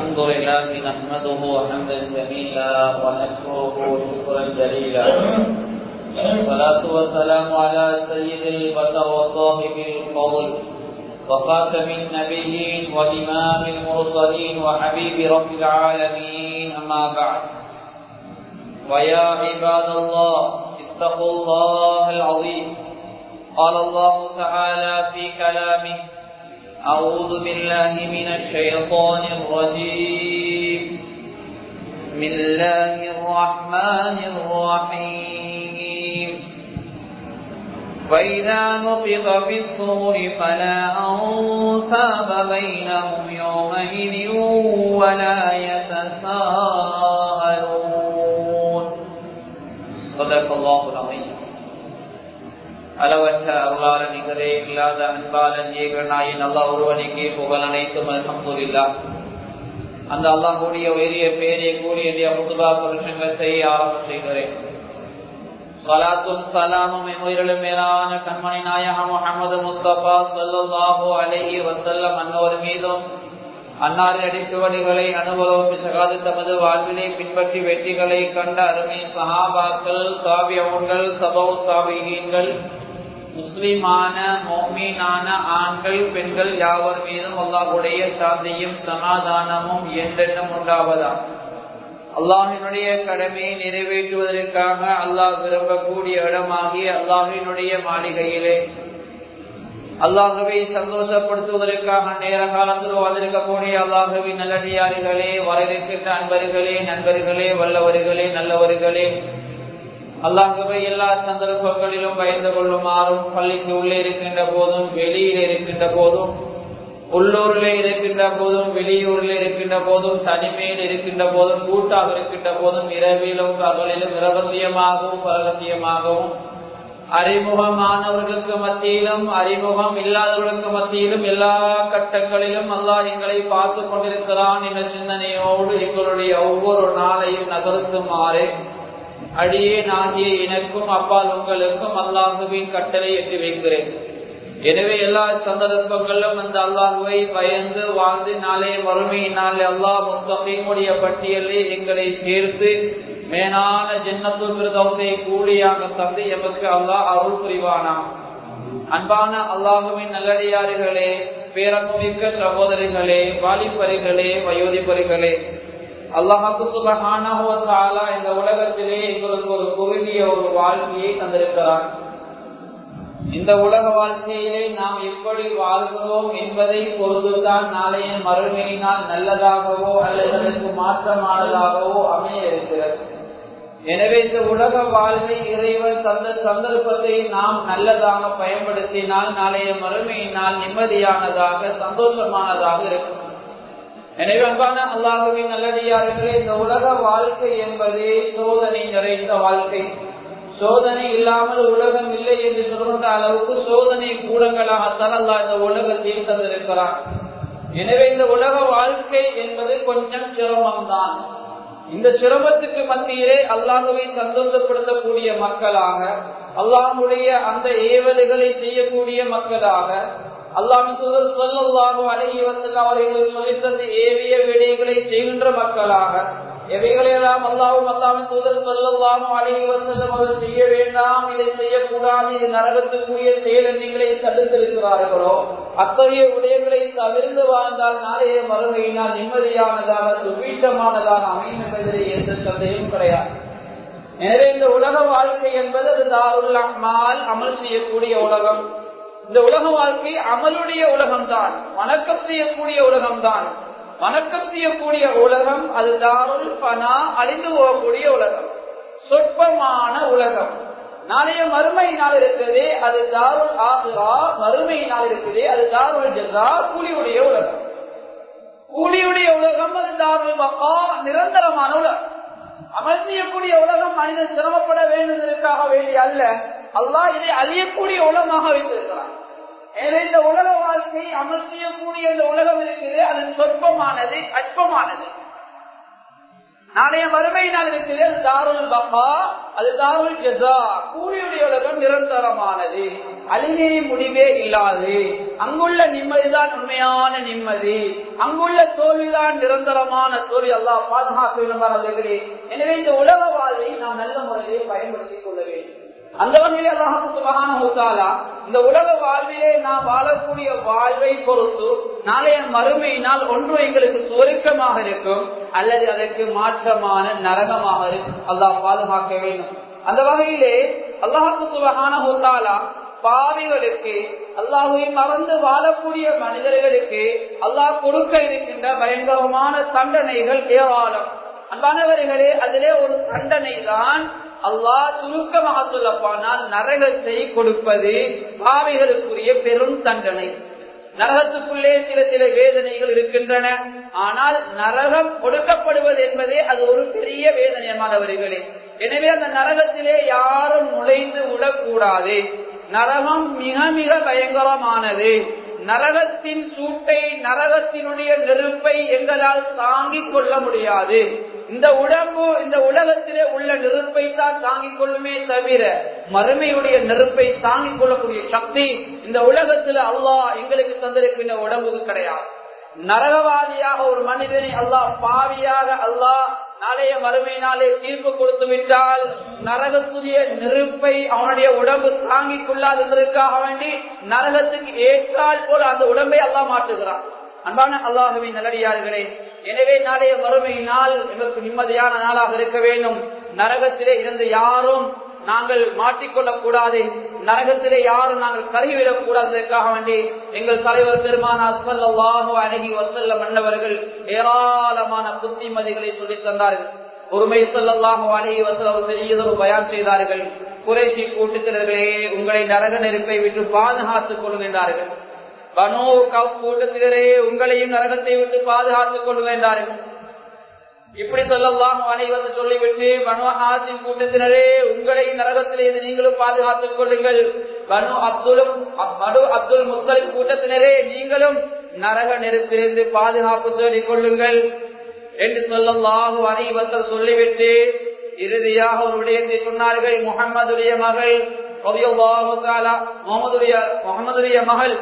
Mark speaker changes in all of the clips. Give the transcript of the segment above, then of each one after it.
Speaker 1: الحمد لله نحمده حمدا جميلا ونشكره شكرا جليلا والصلاة والسلام على سيد البشر وصاحب الفضل وخاتم النبيين وإمام المرسلين وحبيب رب العالمين أما بعد ويا عباد الله اتقوا الله العظيم قال الله تعالى في كلامه أعوذ بالله من الشيطان الرجيم بسم الله الرحمن الرحيم وإذا نفخ في الصور فلا أنصاب بينهم يومئذ ولا يتساءلون صدق الله العظيم அளவற்ற அருளாள நிகரே இல்லாத அன்பாளன் ஏகநாயின் அல்லா ஒருவனுக்கே புகழ் அனைத்தும் அல்ஹம்துலில்லா அந்த அல்லாஹுடைய உயரிய பேரை கூறிய முதுபா புருஷங்கள் செய்ய ஆரம்பம் செய்கிறேன் சலாத்தும் சலாமும் உயிரிலும் மேலான கண்மணி நாயகம் முகமது முஸ்தபா சல்லாஹூ அலஹி வசல்லம் அன்னவர் மீதும் அன்னாரின் அடிப்புவடிகளை அனுபவம் சகாது தமது வாழ்விலை பின்பற்றி வெற்றிகளை கண்ட அருமை சஹாபாக்கள் தாவியவன்கள் சபௌ தாவிகீன்கள் முஸ்லிமான மோமீனான ஆண்கள் பெண்கள் யாவர் மீதும் அல்லாஹுடைய சாந்தியும் சமாதானமும் என்றென்றும் உண்டாவதா அல்லாஹினுடைய கடமையை நிறைவேற்றுவதற்காக அல்லாஹ் விரும்பக்கூடிய இடமாகிய அல்லாஹினுடைய மாளிகையிலே அல்லாஹுவை சந்தோஷப்படுத்துவதற்காக நேர காலத்தில் வந்திருக்கக்கூடிய அல்லாஹுவின் நல்லடியாரிகளே வரவேற்கின்ற அன்பர்களே நண்பர்களே வல்லவர்களே நல்லவர்களே அல்லாஹுவை எல்லா சந்தர்ப்பங்களிலும் பயந்து கொள்ளுமாறும் பள்ளிக்கு உள்ளே இருக்கின்ற போதும் வெளியில் இருக்கின்ற போதும் உள்ளூரில் இருக்கின்ற போதும் வெளியூரில் இருக்கின்ற போதும் தனிமையில் இருக்கின்ற போதும் கூட்டாக இருக்கின்ற போதும் இரவிலும் பகலிலும் இரகசியமாகவும் பரகசியமாகவும் அறிமுகமானவர்களுக்கு மத்தியிலும் அறிமுகம் இல்லாதவர்களுக்கு மத்தியிலும் எல்லா கட்டங்களிலும் அல்லாஹ் எங்களை பார்த்து கொண்டிருக்கிறான் என்ற சிந்தனையோடு எங்களுடைய ஒவ்வொரு நாளையும் நகர்த்துமாறு அடியே நாகிய எனக்கும் அப்பால் உங்களுக்கும் அல்லாஹுவின் கட்டளை எட்டி வைக்கிறேன் எனவே எல்லா சந்தர்ப்பங்களிலும் அந்த அல்லாஹுவை பயந்து வாழ்ந்து நாளே வறுமையினாலே அல்லாஹ் முத்தகையுடைய பட்டியலில் எங்களை சேர்த்து மேலான ஜென்னத்து பிரதோசை கூலியாக தந்து எமக்கு அல்லாஹ் அருள் புரிவானா அன்பான அல்லாஹுவின் நல்லடியாறுகளே பேரமிக்க சகோதரிகளே வாலிபரிகளே வயோதிபரிகளே அல்லாஹாக்கு சுபகானா இந்த உலகத்திலே எங்களுக்கு ஒரு குறுகிய ஒரு வாழ்க்கையை தந்திருக்கிறார் இந்த உலக வாழ்க்கையிலே நாம் எப்படி வாழ்கிறோம் என்பதை பொறுத்துதான் நாளைய மறுமையினால் நல்லதாகவோ அல்லது அதற்கு மாற்றமானதாகவோ அமைய இருக்கிறது எனவே இந்த உலக வாழ்வை இறைவன் தந்த சந்தர்ப்பத்தை நாம் நல்லதாக பயன்படுத்தினால் நாளைய மறுமையினால் நிம்மதியானதாக சந்தோஷமானதாக இருக்கும் எனவே அன்பான அல்லாஹுவின் நல்லடியார்களே இந்த உலக வாழ்க்கை என்பது சோதனை நிறைந்த வாழ்க்கை சோதனை இல்லாமல் உலகம் இல்லை என்று சொல்கின்ற அளவுக்கு சோதனை கூடங்களாகத்தான் அல்லா இந்த உலகத்தில் தந்திருக்கிறார் எனவே இந்த உலக வாழ்க்கை என்பது கொஞ்சம் சிரமம்தான் இந்த சிரமத்துக்கு மத்தியிலே அல்லாஹுவை சந்தோஷப்படுத்தக்கூடிய மக்களாக அல்லாஹுடைய அந்த ஏவல்களை செய்யக்கூடிய மக்களாக அல்லாமின் தூதர் சொல்லல்லாஹு அழகி வந்து அவர்களுக்கு சொல்லித்தந்து ஏவிய விடைகளை செய்கின்ற மக்களாக எவைகளெல்லாம் அல்லாவும் அல்லாமின் தூதர் சொல்லல்லாமோ அழகி வசல்லம் அவர் செய்ய வேண்டாம் இதை செய்யக்கூடாது இது நரகத்துக்குரிய செயல் நீங்களே தடுத்திருக்கிறார்களோ அத்தகைய விடயங்களை தவிர்த்து வாழ்ந்தால் நாளைய மறுமையினால் நிம்மதியானதாக சுபீட்சமானதாக அமையும் என்பதிலே எந்த சந்தேகம் கிடையாது எனவே இந்த உலக வாழ்க்கை என்பது அது தாருல் அம்மால் அமல் செய்யக்கூடிய உலகம் இந்த உலக வாழ்க்கை அமலுடைய உலகம்தான் வணக்கம் செய்யக்கூடிய உலகம்தான் வணக்கம் செய்யக்கூடிய உலகம் அது தாருல் பனா அழிந்து போகக்கூடிய உலகம் சொற்பமான உலகம் நாளைய மறுமையினால் இருக்கிறதே அது தாருல் ஆகுரா மறுமையினால் இருக்கிறதே அது தாருல் ஜசா கூலியுடைய உலகம் கூலியுடைய உலகம் அது தாருல் மக்கா நிரந்தரமான உலகம் அமல் செய்யக்கூடிய உலகம் மனிதன் சிரமப்பட வேண்டுவதற்காக வேண்டிய அல்ல அல்லாஹ் இதை அழியக்கூடிய உலகமாக வைத்திருக்கிறான் எனவே இந்த உலக வாழ்க்கை அமல் செய்யக்கூடிய இந்த உலகம் இருக்குது அது சொற்பமானது அற்பமானது நாளைய மறுமையினால் இருக்குது அது தாருல் பகா அது தாருல் ஜசா கூலியுடைய உலகம் நிரந்தரமானது அழிவே முடிவே இல்லாது அங்குள்ள நிம்மதிதான் உண்மையான நிம்மதி அங்குள்ள தோல்விதான் நிரந்தரமான தோல்வி அல்லாஹ் பாதுகாப்பு எனவே இந்த உலக வாழ்வை நாம் நல்ல முறையை பயன்படுத்திக் கொள்ள வேண்டும் அந்த வகையில் அல்லாஹு சுபகான ஹூத்தாலா இந்த உலக வாழ்விலே நாம் வாழக்கூடிய வாழ்வை பொறுத்து நாளைய மறுமையினால் ஒன்று எங்களுக்கு சுவருக்கமாக இருக்கும் அல்லது அதற்கு மாற்றமான நரகமாக இருக்கும் அல்லாஹ் பாதுகாக்க வேண்டும் அந்த வகையிலே அல்லாஹு சுபகான ஹூத்தாலா பாவிகளுக்கு அல்லாஹுவை மறந்து வாழக்கூடிய மனிதர்களுக்கு அல்லாஹ் கொடுக்க இருக்கின்ற பயங்கரமான தண்டனைகள் ஏராளம் அன்பானவர்களே அதிலே ஒரு தண்டனை தான் அல்லாஹ் சுருக்கமாக சொல்லப்பானால் நரகத்தை கொடுப்பது பாவிகளுக்குரிய பெரும் தண்டனை நரகத்துக்குள்ளே சில சில வேதனைகள் இருக்கின்றன ஆனால் நரகம் கொடுக்கப்படுவது என்பதே அது ஒரு பெரிய வேதனையமானவர்களே எனவே அந்த நரகத்திலே யாரும் நுழைந்து விடக்கூடாது நரகம் மிக மிக பயங்கரமானது நரகத்தின் சூட்டை நரகத்தினுடைய நெருப்பை எங்களால் தாங்கிக் கொள்ள முடியாது இந்த உடம்பு இந்த உலகத்திலே உள்ள நெருப்பை தான் தாங்கிக் கொள்ளுமே தவிர மறுமையுடைய நெருப்பை தாங்கிக் கொள்ளக்கூடிய சக்தி இந்த உலகத்துல அல்லாஹ் எங்களுக்கு தந்திருக்கின்ற உடம்புக்கு கிடையாது நரகவாதியாக ஒரு மனிதனை அல்லாஹ் பாவியாக அல்லாஹ் நாளைய மறுமையினாலே தீர்ப்பு கொடுத்து விட்டால் நரகத்துடைய நெருப்பை அவனுடைய உடம்பு தாங்கிக் கொள்ளாததற்காக வேண்டி நரகத்துக்கு ஏற்றால் போல அந்த உடம்பை அல்லாஹ் மாற்றுகிறான் அன்பான அல்லாஹுவின் நல்லடியார்களே எனவே நாளைய மறுமையினால் எங்களுக்கு நிம்மதியான நாளாக இருக்க வேண்டும் நரகத்திலே இருந்து யாரும் நாங்கள் மாட்டிக்கொள்ளக் கூடாது நரகத்திலே யாரும் நாங்கள் கருவிடக் கூடாததற்காக வேண்டி எங்கள் தலைவர் பெருமானா சல்லாஹு அழகி வசல்ல மன்னவர்கள் ஏராளமான புத்திமதிகளை சொல்லித் தந்தார்கள் ஒருமை சொல்லல்லாஹு அழகி வசல் அவர் பெரியதொரு பயான் செய்தார்கள் குறைசி கூட்டத்தினர்களே உங்களை நரக நெருப்பை விட்டு பாதுகாத்துக் கொள்கின்றார்கள் பனோ கூட்டத்தினரே உங்களையும் நரகத்தை விட்டு பாதுகாத்துக் கொள்கின்றார்கள் இப்படி சொல்லலாம் அனைவரும் சொல்லிவிட்டு பனுஹாசின் கூட்டத்தினரே உங்களை நரகத்திலிருந்து நீங்களும் பாதுகாத்துக் கொள்ளுங்கள் பனு அப்துலும் மனு அப்துல் முத்தலிம் கூட்டத்தினரே நீங்களும் நரக நெருப்பிலிருந்து பாதுகாப்பு தேடிக் கொள்ளுங்கள் என்று சொல்லலாம் அனைவர்கள் சொல்லிவிட்டு இறுதியாக ஒரு விடயத்தை சொன்னார்கள் முகம்மதுடைய மகள் முகமதுடைய முகமதுடைய மகள்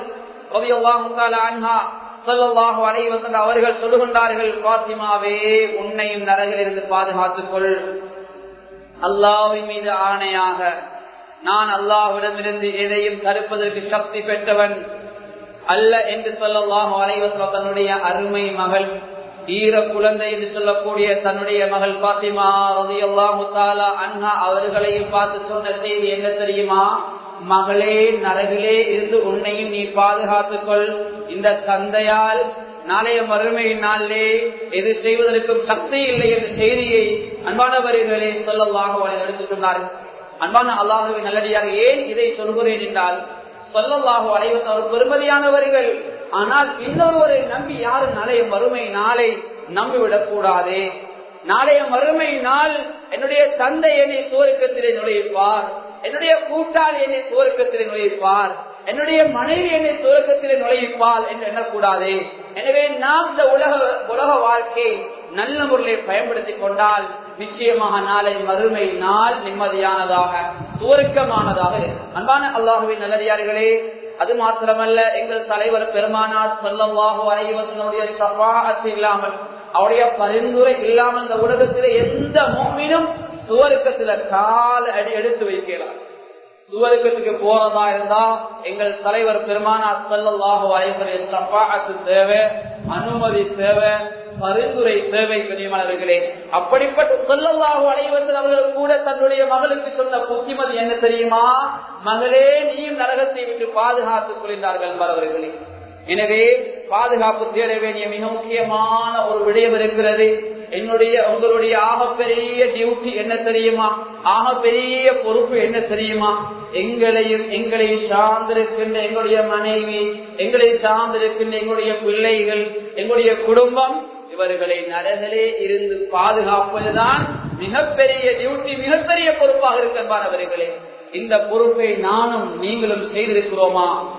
Speaker 1: அன்ஹா சொல்லல்லாஹு அலைவசன் அவர்கள் சொல்லுகின்றார்கள் பாத்திமாவே உன்னையும் நரகிலிருந்து பாதுகாத்துக் கொள் அல்லாஹின் மீது ஆணையாக நான் அல்லாஹ்விடமிருந்து எதையும் தடுப்பதற்கு சக்தி பெற்றவன் அல்ல என்று சொல்லல்லாஹு அலைவசன் தன்னுடைய அருமை மகள் ஈர குழந்தை என்று சொல்லக்கூடிய தன்னுடைய மகள் பாத்திமா ரதி அல்லாஹு அன்ஹா அவர்களையும் பார்த்து சொன்ன செய்தி என்ன தெரியுமா மகளே நரகிலே இருந்து உன்னையும் நீ பாதுகாத்துக்கொள் இந்த தந்தையால் நாளைய மறுமை நாளிலே எது செய்வதற்கும் சக்தி இல்லை என்ற செய்தியை அன்பானவர்களே சொல்லல்லாக எடுத்துக் கொண்டார்கள் அன்பான அல்லாஹுவின் நல்லடியாக ஏன் இதை சொல்கிறேன் என்றால் சொல்லல்லாஹு அலைவன் அவர் பெருமதியானவர்கள் ஆனால் இன்னொருவரை நம்பி யாரும் நாளைய மறுமை நாளை நம்பிவிடக் கூடாதே நாளைய மறுமை நாள் என்னுடைய தந்தை என்னை சோருக்கத்திலே நுழைப்பார் என்னுடைய கூட்டாளி என்னை சுவர்க்கத்திலே நுழைப்பார் என்னுடைய மனைவி என்னை சுவர்க்கத்திலே நுழைப்பாள் என்று எண்ணக்கூடாது எனவே நாம் இந்த உலக உலக வாழ்க்கை நல்ல முறையை பயன்படுத்திக் கொண்டால் நிச்சயமாக நாளை மறுமை நாள் நிம்மதியானதாக சுவர்க்கமானதாக அன்பான அல்லாஹுவின் நல்லதியார்களே அது மாத்திரமல்ல எங்கள் தலைவர் பெருமானார் சொல்லவாக அனைவசனுடைய சபாகத்து இல்லாமல் அவருடைய பரிந்துரை இல்லாமல் இந்த உலகத்திலே எந்த மோமினும் சுவருக்கத்துல கால அடி எடுத்து வைக்கலாம் சுவருக்கத்துக்கு போறதா இருந்தா எங்கள் தலைவர் பெருமானா சல்லாஹு அலைவரிய சப்பாத்து தேவை அனுமதி தேவை பரிந்துரை தேவை கனியமானவர்களே அப்படிப்பட்ட சொல்லல்லாஹு அலைவத்தில் அவர்கள் கூட தன்னுடைய மகளுக்கு சொன்ன புத்திமதி என்ன தெரியுமா மகளே நீயும் நரகத்தை விட்டு பாதுகாத்துக் கொள்கிறார்கள் என்பவர்களே எனவே பாதுகாப்பு தேட வேண்டிய மிக முக்கியமான ஒரு விடயம் இருக்கிறது என்னுடைய உங்களுடைய ஆகப்பெரிய டியூட்டி என்ன தெரியுமா ஆகப்பெரிய பொறுப்பு என்ன தெரியுமா எங்களையும் எங்களை சார்ந்திருக்கின்ற எங்களுடைய மனைவி எங்களை சார்ந்திருக்கின்ற எங்களுடைய பிள்ளைகள் எங்களுடைய குடும்பம் இவர்களை நரகளே இருந்து பாதுகாப்பதுதான் மிகப்பெரிய டியூட்டி மிகப்பெரிய பொறுப்பாக இருக்கின்றவர்களே இந்த பொறுப்பை நானும் நீங்களும் செய்திருக்கிறோமா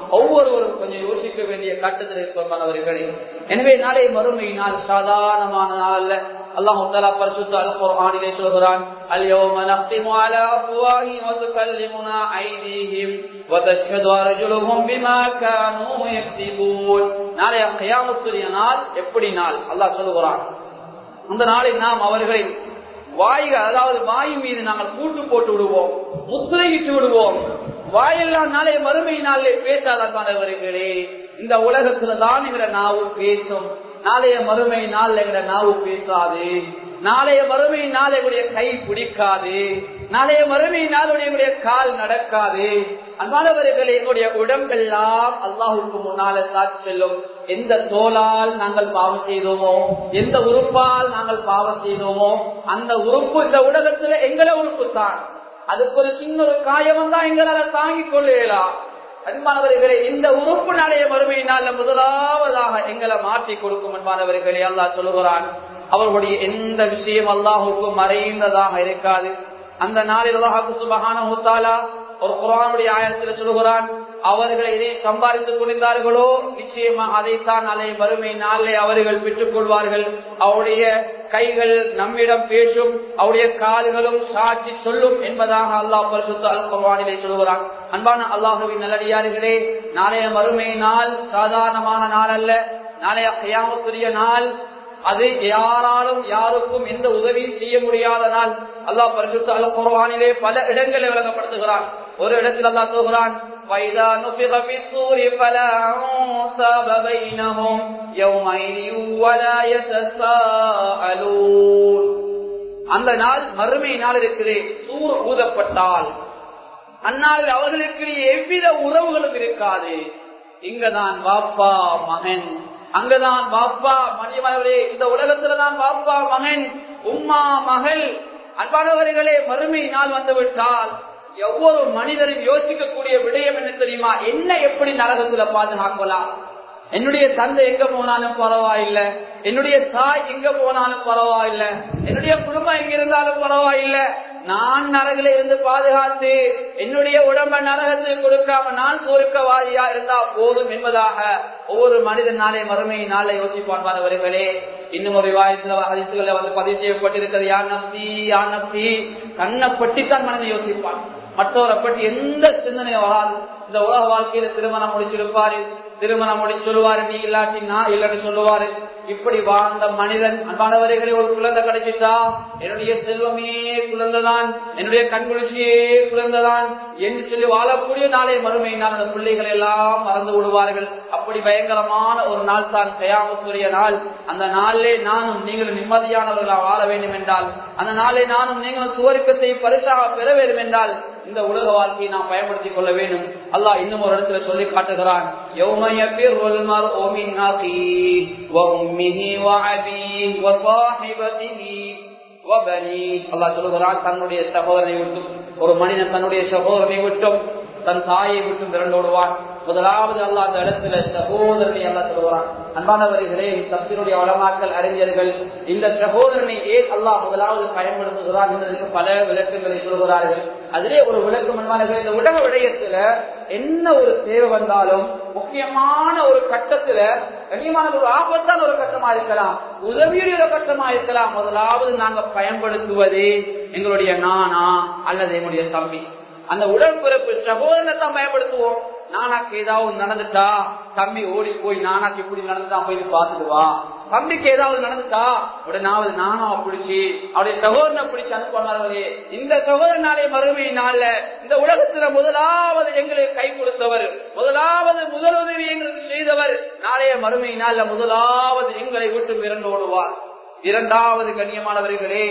Speaker 1: ஒவ்வொருவரும் கொஞ்சம் யோசிக்க வேண்டிய கட்டத்தில் இருப்பவர்களே எனவே நாளை மறுமை நாள் சாதாரணமான நாள் அல்ல அல்லாஹு தஆலா பரிசுத்த அல் குர்ஆனிலே சொல்கிறான் اليوم نختم على افواههم وتكلمنا ايديهم وتشهد ارجلهم بما كانوا يكسبون நாளை கியாமத்துடைய நாள் எப்படி நாள் அல்லாஹ் சொல்கிறான் அந்த நாளில் நாம் அவர்களின் வாய்கள் அதாவது வாய் மீது நாங்கள் கூட்டு போட்டு விடுவோம் முத்திரையிட்டு விடுவோம் வாயெல்லாம் நாளை மறுமை நாளிலே பேசாதவர்களே இந்த உலகத்துல தான் எங்களை நாவு பேசும் நாளைய மறுமை நாள் எங்களை நாவு பேசாது நாளைய மறுமை நாள் எங்களுடைய கை பிடிக்காது நாளைய மறுமை நாள் எங்களுடைய கால் நடக்காது அன்பானவர்கள் எங்களுடைய உடம்பெல்லாம் அல்லாஹுக்கு முன்னால சாட்சி செல்லும் எந்த தோலால் நாங்கள் பாவம் செய்தோமோ எந்த உறுப்பால் நாங்கள் பாவம் செய்தோமோ அந்த உறுப்பு இந்த உலகத்துல எங்களை உறுப்பு தான் அதுக்கு ஒரு சின்ன ஒரு காயம் தான் எங்களால தாங்கிக் கொள்ளலாம் அன்பானவர்களே இந்த உறுப்பு நாளைய மறுமையினால முதலாவதாக எங்களை மாற்றி கொடுக்கும் அன்பானவர்களே அல்லாஹ் சொல்லுகிறான் அவர்களுடைய எந்த விஷயம் அல்லாஹுக்கு மறைந்ததாக இருக்காது அந்த நாளில் அல்லாஹு சுபஹான ஒரு குரானுடைய ஆயத்தில் சொல்லுகிறான் அவர்கள் எதை சம்பாதித்துக் கொண்டிருந்தார்களோ நிச்சயமா அதைத்தான் அலை வறுமை நாளே அவர்கள் பெற்றுக் கொள்வார்கள் அவருடைய கைகள் நம்மிடம் பேசும் அவருடைய கால்களும் சாட்சி சொல்லும் என்பதாக அல்லாஹ் பரிசுத்த அல் குர்வானிலே சொல்கிறான் அன்பான அல்லாஹுவின் நல்லடியார்களே நாளைய மறுமை நாள் சாதாரணமான நாள் அல்ல நாளைய கையாமத்துரிய நாள் அது யாராலும் யாருக்கும் எந்த உதவியும் செய்ய முடியாத நாள் அல்லாஹ் பரிசுத்த அல் குர்வானிலே பல இடங்களை விளங்கப்படுத்துகிறான் ஒரு இடத்தில் அல்லாஹ் சொல்கிறான் وَإِذَا نُفِخَ فِي الصُّورِ فَلَا أَنْسَابَ بَيْنَهُمْ يَوْمَئِذٍ وَلَا يَتَسَاءَلُونَ அந்த நாள் மறுமை நாள் இருக்கிறே சூர் ஊதப்பட்டால் அந்நாளில் அவர்களுக்கு எவ்வித உறவுகளும் இருக்காது இங்கதான் வாப்பா மகன் அங்கதான் வாப்பா மணிமலரே இந்த உலகத்துலதான் வாப்பா மகன் உம்மா மகள் அன்பானவர்களே மறுமை நாள் வந்துவிட்டால் ஒவ்வொரு மனிதரும் யோசிக்கக்கூடிய விடயம் என்ன தெரியுமா என்ன எப்படி நரகத்துல பாதுகாக்கலாம் என்னுடைய தந்தை எங்க போனாலும் பரவாயில்லை என்னுடைய தாய் எங்க போனாலும் பரவாயில்லை என்னுடைய குடும்பம் எங்க இருந்தாலும் பரவாயில்லை நான் நரகில இருந்து பாதுகாத்து என்னுடைய உடம்ப நரகத்தில் கொடுக்காம நான் சுருக்கவாதியா இருந்தா போதும் என்பதாக ஒவ்வொரு மனிதன் நாளை மறுமை நாளை யோசிப்பான்பானவர்களே இன்னும் ஒரு வாயத்துல அதிர்ச்சிகளை வந்து பதிவு செய்யப்பட்டிருக்கிறது யார் நப்தி யார் நப்தி கண்ணை பட்டித்தான் மனிதன் யோசிப்பான் மற்றவரை பற்றி எந்த சிந்தனையும் வராது இந்த உலக வாழ்க்கையில திருமணம் முடிச்சிருப்பாரு திருமணம் முடிச்சு சொல்லுவாரு நீ இல்லாட்டி நான் இல்லைன்னு சொல்லுவாரு இப்படி வாழ்ந்த மனிதன் அன்பானவர்களை ஒரு குழந்தை கிடைச்சிட்டா என்னுடைய செல்வமே குழந்தைதான் என்னுடைய கண்குளிர்ச்சியே குழந்தைதான் என்று சொல்லி வாழக்கூடிய நாளை மறுமை நாள் அந்த பிள்ளைகள் எல்லாம் மறந்து விடுவார்கள் அப்படி பயங்கரமான ஒரு நாள் தான் கயாமத்துடைய நாள் அந்த நாளிலே நானும் நீங்களும் நிம்மதியானவர்களாக வாழ வேண்டும் என்றால் அந்த நாளை நானும் நீங்களும் சுவரிக்கத்தை பரிசாக பெற வேண்டும் என்றால் இந்த உலக வாழ்க்கையை நாம் பயன்படுத்திக் கொள்ள வேண்டும் அல்லாஹ் இன்னும் ஒரு இடத்துல சொல்லி காட்டுகிறான் சொல்லுகிறான் தன்னுடைய சகோதரனை விட்டும் ஒரு மனிதன் தன்னுடைய சகோதரனை விட்டும் தன் தாயை விட்டும் விரண்டோடுவான் முதலாவது அல்லா அந்த இடத்துல சகோதரனை அல்லா சொல்லுவான் அன்பானவர்களே தப்பினுடைய வளமாக்கல் அறிஞர்கள் இந்த சகோதரனை ஏன் அல்லாஹ் முதலாவது பயன்படுத்துகிறார் என்பதற்கு பல விளக்கங்களை சொல்கிறார்கள் அதிலே ஒரு விளக்கம் அன்பானவர்கள் இந்த உலக விடயத்துல என்ன ஒரு தேவை வந்தாலும் முக்கியமான ஒரு கட்டத்துல கண்ணியமான ஒரு ஆபத்தான ஒரு கட்டமா இருக்கலாம் உதவியுடைய ஒரு கட்டமா இருக்கலாம் முதலாவது நாங்க பயன்படுத்துவது எங்களுடைய நானா அல்லது எங்களுடைய தம்பி அந்த உடற்பிறப்பு சகோதரனை தான் பயன்படுத்துவோம் நானாக்கு ஏதாவது நடந்துட்டா தம்பி ஓடி போய் நானாக்கு இப்படி நடந்துதான் போய் பார்த்துடுவா தம்பிக்கு ஏதாவது நடந்துட்டா உடனாவது நானும் பிடிச்சி அவருடைய சகோதரனை பிடிச்சு அனுப்பினார்களே இந்த சகோதரனாலே மறுமை நாள்ல இந்த உலகத்துல முதலாவது எங்களுக்கு கை கொடுத்தவர் முதலாவது முதலுதவி எங்களுக்கு செய்தவர் நாளைய மறுமை நாள்ல முதலாவது எங்களை விட்டு இரண்டு ஓடுவார் இரண்டாவது கண்ணியமானவர்களே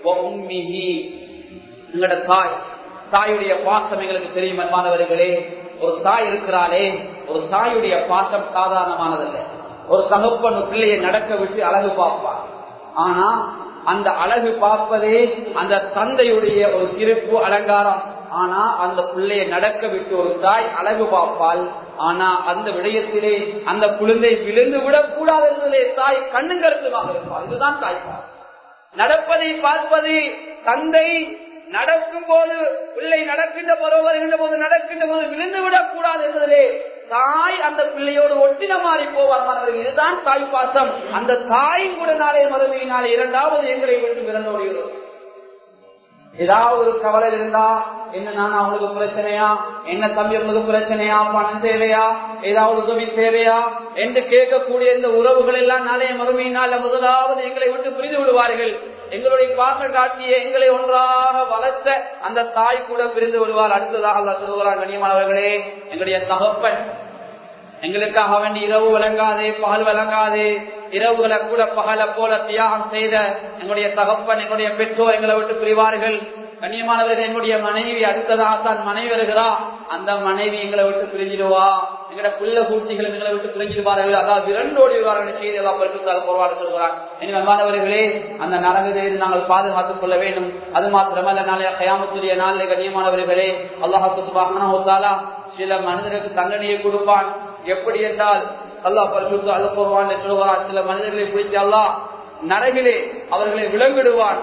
Speaker 1: எங்களோட தாய் தாயுடைய பாசம் எங்களுக்கு தெரியும் அன்பானவர்களே ஒரு தாய் இருக்கிறாளே ஒரு தாயுடைய பாசம் சாதாரணமானதல்ல ஒரு தகப்பன் பிள்ளையை நடக்க விட்டு அழகு பார்ப்பான் ஆனா அந்த அழகு பார்ப்பதே அந்த தந்தையுடைய ஒரு சிரிப்பு அலங்காரம் ஆனா அந்த பிள்ளையை நடக்க விட்டு ஒரு தாய் அழகு பார்ப்பாள் ஆனா அந்த விடயத்திலே அந்த குழந்தை விழுந்து விடக்கூடாது என்பதிலே தாய் கண்ணும் கருத்துமாக இருப்பாள் இதுதான் தாய்ப்பால் நடப்பதை பார்ப்பது தந்தை நடக்கும் போது பிள்ளை நடக்கின்ற பருவம் வருகின்ற போது நடக்கின்ற போது விழுந்து விடக் கூடாது என்பதிலே தாய் அந்த பிள்ளையோடு ஒட்டின மாதிரி போவார் இதுதான் தாய் பாசம் அந்த தாயும் கூட நாளே மறுமையினாலே இரண்டாவது எங்களை விட்டு பிறந்தோடுகிறோம் ஏதாவது ஒரு கவலை இருந்தா என்ன நான் அவங்களுக்கு பிரச்சனையா என்ன தம்பி உங்களுக்கு பிரச்சனையா பணம் தேவையா ஏதாவது உதவி தேவையா என்று கேட்கக்கூடிய இந்த உறவுகள் எல்லாம் நாளைய மறுமையினால் முதலாவது எங்களை விட்டு பிரிந்து விடுவார்கள் எங்களுடைய பாச காட்டிய எங்களை ஒன்றாக வளர்த்த அந்த தாய் கூட பிரிந்து விடுவார் அடுத்ததாக அல்லா சொல்லுகிறார் கண்ணியமானவர்களே எங்களுடைய தகப்பன் எங்களுக்காக வேண்டி இரவு விளங்காதே பகல் விளங்காதே இரவுகளை கூட பகல போல தியாகம் செய்த எங்களுடைய தகப்பன் எங்களுடைய பெற்றோர் எங்களை விட்டு பிரிவார்கள் கண்ணியமானவர்கள் எங்களுடைய மனைவி அடுத்ததாக தான் மனைவி வருகிறா அந்த மனைவி எங்களை விட்டு பிரிஞ்சிடுவா எங்களோட பிள்ளை பூர்த்திகள் எங்களை விட்டு பிரிஞ்சிடுவார்கள் அதாவது இரண்டோடி விடுவார்கள் செய்தி எல்லாம் பரிசுத்தால் போவார் சொல்கிறார் எனவே அன்பானவர்களே அந்த நரகத்திலிருந்து நாங்கள் பாதுகாத்துக் கொள்ள வேண்டும் அது மாத்திரமல்ல நாளைய கயாமத்துடைய நாளில் கண்ணியமானவர்களே அல்லாஹாக்கு சுபாகனா சில மனிதருக்கு தண்டனையை கொடுப்பான் எப்படி என்றால் அல்லாஹ் பரிசுத்து அல்ல போவான் சொல்கிறான் சில மனிதர்களை பிடித்து அல்லாஹ் நரகிலே அவர்களை விலங்கிடுவான்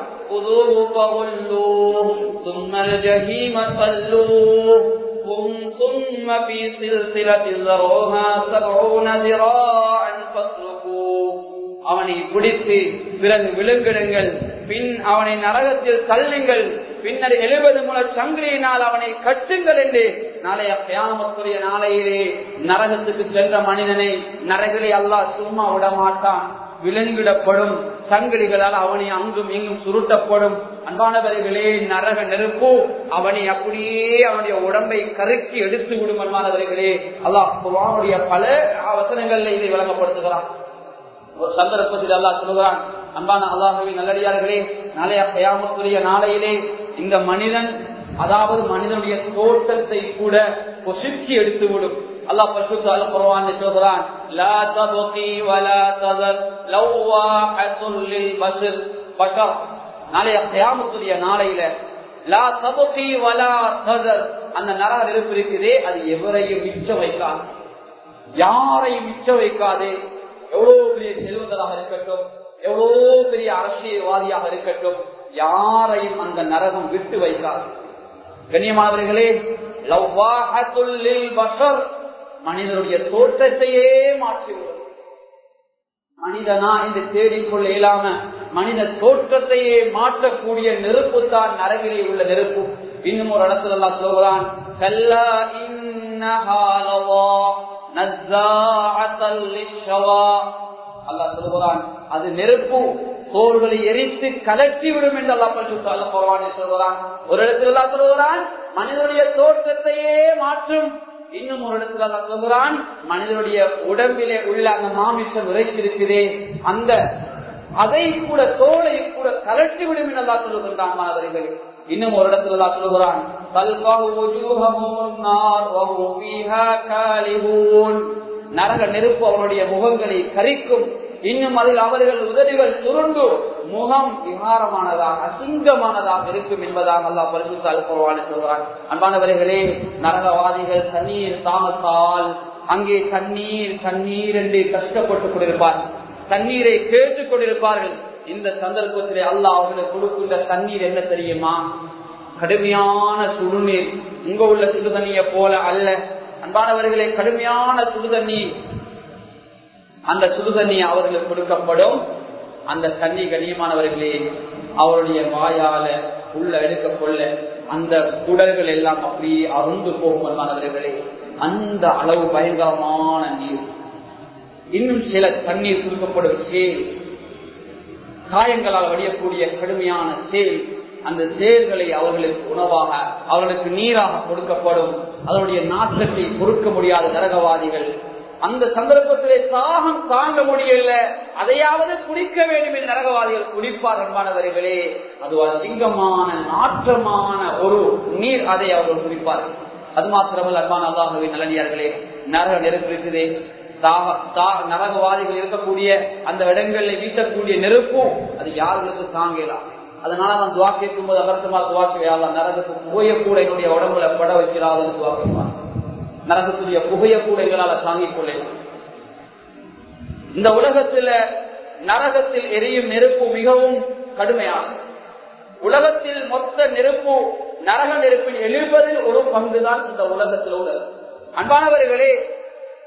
Speaker 1: ثم الجحيم صلوه ثم في سلسلة ذروها سبعون ذراعا فاسلكوه அவனை பிடித்து பிறகு விலங்கிடுங்கள் பின் அவனை நரகத்தில் தள்ளுங்கள் பின்னர் எழுபது முல சங்கிலியினால் அவனை கட்டுங்கள் என்று நாளைய கியாமத்துடைய நாளையிலே நரகத்துக்கு சென்ற மனிதனை நரகிலே அல்லாஹ் சும்மா விடமாட்டான் விலங்கிடப்படும் சங்கிலிகளால் அவனை அங்கும் இங்கும் சுருட்டப்படும் அன்பானவர்களே நரக நெருப்பு அவனை அப்படியே அவனுடைய உடம்பை கருக்கி எடுத்து விடும் அன்பானவர்களே அல்லாஹ் குர்ஆனுடைய பல வசனங்கள்ல இதை விளங்கப்படுத்துகிறான் ஒரு சந்தர்ப்பத்தில் அல்லாஹ் சொல்லுகிறான் அன்பான அல்லாஹுவின் நல்லடியார்களே நாளைய கயாமத்துடைய நாளையிலே இந்த மனிதன் அதாவது மனிதனுடைய தோட்டத்தை கூட பொசுக்கி எடுத்து விடும் அல்லாஹ் பரிசுத்த அல் குர்ஆன் சொல்கிறான் லா தபகி வலா ததர் லவ்வாஹத்துல் லில் பஷர் பஷர் நாளைய கியாமத்துடைய நாளையில லா தபகி வலா ததர் அந்த நரக நெருப்பு இருக்குதே அது எவரையும் மிச்சம் வைக்காது யாரையும் மிச்சம் வைக்காது எவ்வளவு பெரிய செல்வந்தராக இருக்கட்டும் எவ்வளவு பெரிய அரசியல்வாதியாக இருக்கட்டும் யாரையும் அந்த நரகம் விட்டு வைக்காது கண்ணியமானவர்களே பஷர் மனிதனுடைய தோற்றத்தையே மாற்றிவிடும் மனிதனா என்று தேடிக்கொள்ள இயலாம மனித தோற்றத்தையே மாற்றக்கூடிய நெருப்பு தான் நரகிலே உள்ள நெருப்பு இன்னும் ஒரு இடத்துல எல்லாம் சொல்கிறான் கல்லா இன்னஹாலவா அல்லா சொல்லுகிறான் அது நெருப்பு தோள்களை எரித்து கலற்றி விடும் என்று அல்லா பரிசுத்தால சொல்கிறான் ஒரு இடத்துல எல்லாம் சொல்லுகிறான் மனிதனுடைய தோற்றத்தையே மாற்றும் இன்னும் ஒரு இடத்துல அல்லா சொல்கிறான் மனிதனுடைய உடம்பிலே உள்ள அந்த மாமிசம் விரைத்திருக்கிறே அந்த அதை கூட தோலை கூட கலட்டி விடும் என்று அல்லா சொல்லுகின்றான் மாணவர்களே இன்னும் ஒரு இடத்துல அல்லா சொல்லுகிறான் நரக நெருப்பு அவனுடைய முகங்களை கரிக்கும் இன்னும் அதில் அவர்கள் உதவிகள் சுருண்டு முகம் விகாரமானதாக அசிங்கமானதாக இருக்கும் என்பதாக அல்லா பரிசுத்தால் குறவான சொல்கிறான் அன்பானவர்களே நரகவாதிகள் தண்ணீர் தாமத்தால் அங்கே தண்ணீர் தண்ணீர் என்று கஷ்டப்பட்டுக் கொண்டிருப்பார்கள் தண்ணீரை கேட்டுக் கொண்டிருப்பார்கள் இந்த சந்தர்ப்பத்திலே அல்லாஹ் அவர்களுக்கு கொடுக்கின்ற தண்ணீர் என்ன தெரியுமா கடுமையான சுடுநீர் இங்க உள்ள சுடுதண்ணிய போல அல்ல அன்பானவர்களே கடுமையான சுடுதண்ணி அந்த சுடுதண்ணி அவர்களுக்கு கொடுக்கப்படும் அந்த தண்ணி கண்ணியமானவர்களே அவருடைய வாயால உள்ள எடுக்க கொள்ள அந்த குடல்கள் எல்லாம் அப்படியே அருந்து போகும் அன்பானவர்களே அந்த அளவு பயங்கரமான நீர் இன்னும் சில தண்ணீர் கொடுக்கப்படும் சேல் காயங்களால் வடியக்கூடிய கடுமையான சேல் அந்த செயல்களை அவர்களுக்கு உணவாக அவர்களுக்கு நீராக கொடுக்கப்படும் அதனுடைய நாட்டத்தை பொறுக்க முடியாத நரகவாதிகள் அந்த சந்தர்ப்பத்திலே தாகம் தாங்க முடியல அதையாவது குடிக்க வேண்டும் என்று நரகவாதிகள் குடிப்பார் அன்பானவர்களே அது அசிங்கமான நாற்றமான ஒரு நீர் அதை அவர்கள் குடிப்பார்கள் அது மாத்திரமல்ல அன்பான அல்லாஹுவின் நல்லடியார்களே நரக நெருப்பு இருக்குதே நரகவாதிகள் இருக்கக்கூடிய அந்த இடங்களில் வீசக்கூடிய நெருப்பும் அது யாருக்கு தாங்கலாம் அதனால நான் துவா கேட்கும் போது அகர்த்தமா துவா செய்யாத நரகத்துக்கு புகைய கூட என்னுடைய உடம்புல பட வைக்கிறாதுன்னு துவா கேட்பான் நரகத்துடைய புகைய கூட எங்களால தாங்கிக் கொள்ளலாம் இந்த உலகத்துல நரகத்தில் எரியும் நெருப்பு மிகவும் கடுமையானது உலகத்தில் மொத்த நெருப்பு நரக நெருப்பின் எழுபதில் ஒரு பங்குதான் இந்த உலகத்தில் உள்ளது அன்பானவர்களே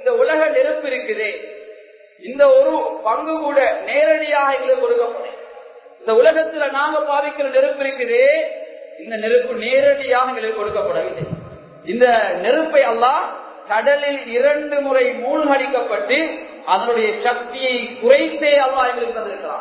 Speaker 1: இந்த உலக நெருப்பு இருக்குதே இந்த ஒரு பங்கு கூட நேரடியாக எங்களுக்கு கொடுக்கப்படும் இந்த உலகத்துல நாங்க பாவிக்கிற நெருப்பு இருக்குதே இந்த நெருப்பு நேரடியாக எங்களுக்கு கொடுக்கப்படவில்லை இந்த நெருப்பை எல்லாம் கடலில் இரண்டு முறை மூழ்கடிக்கப்பட்டு அதனுடைய சக்தியை குறைத்தே அல்லா எங்களுக்கு தந்திருக்கிறான்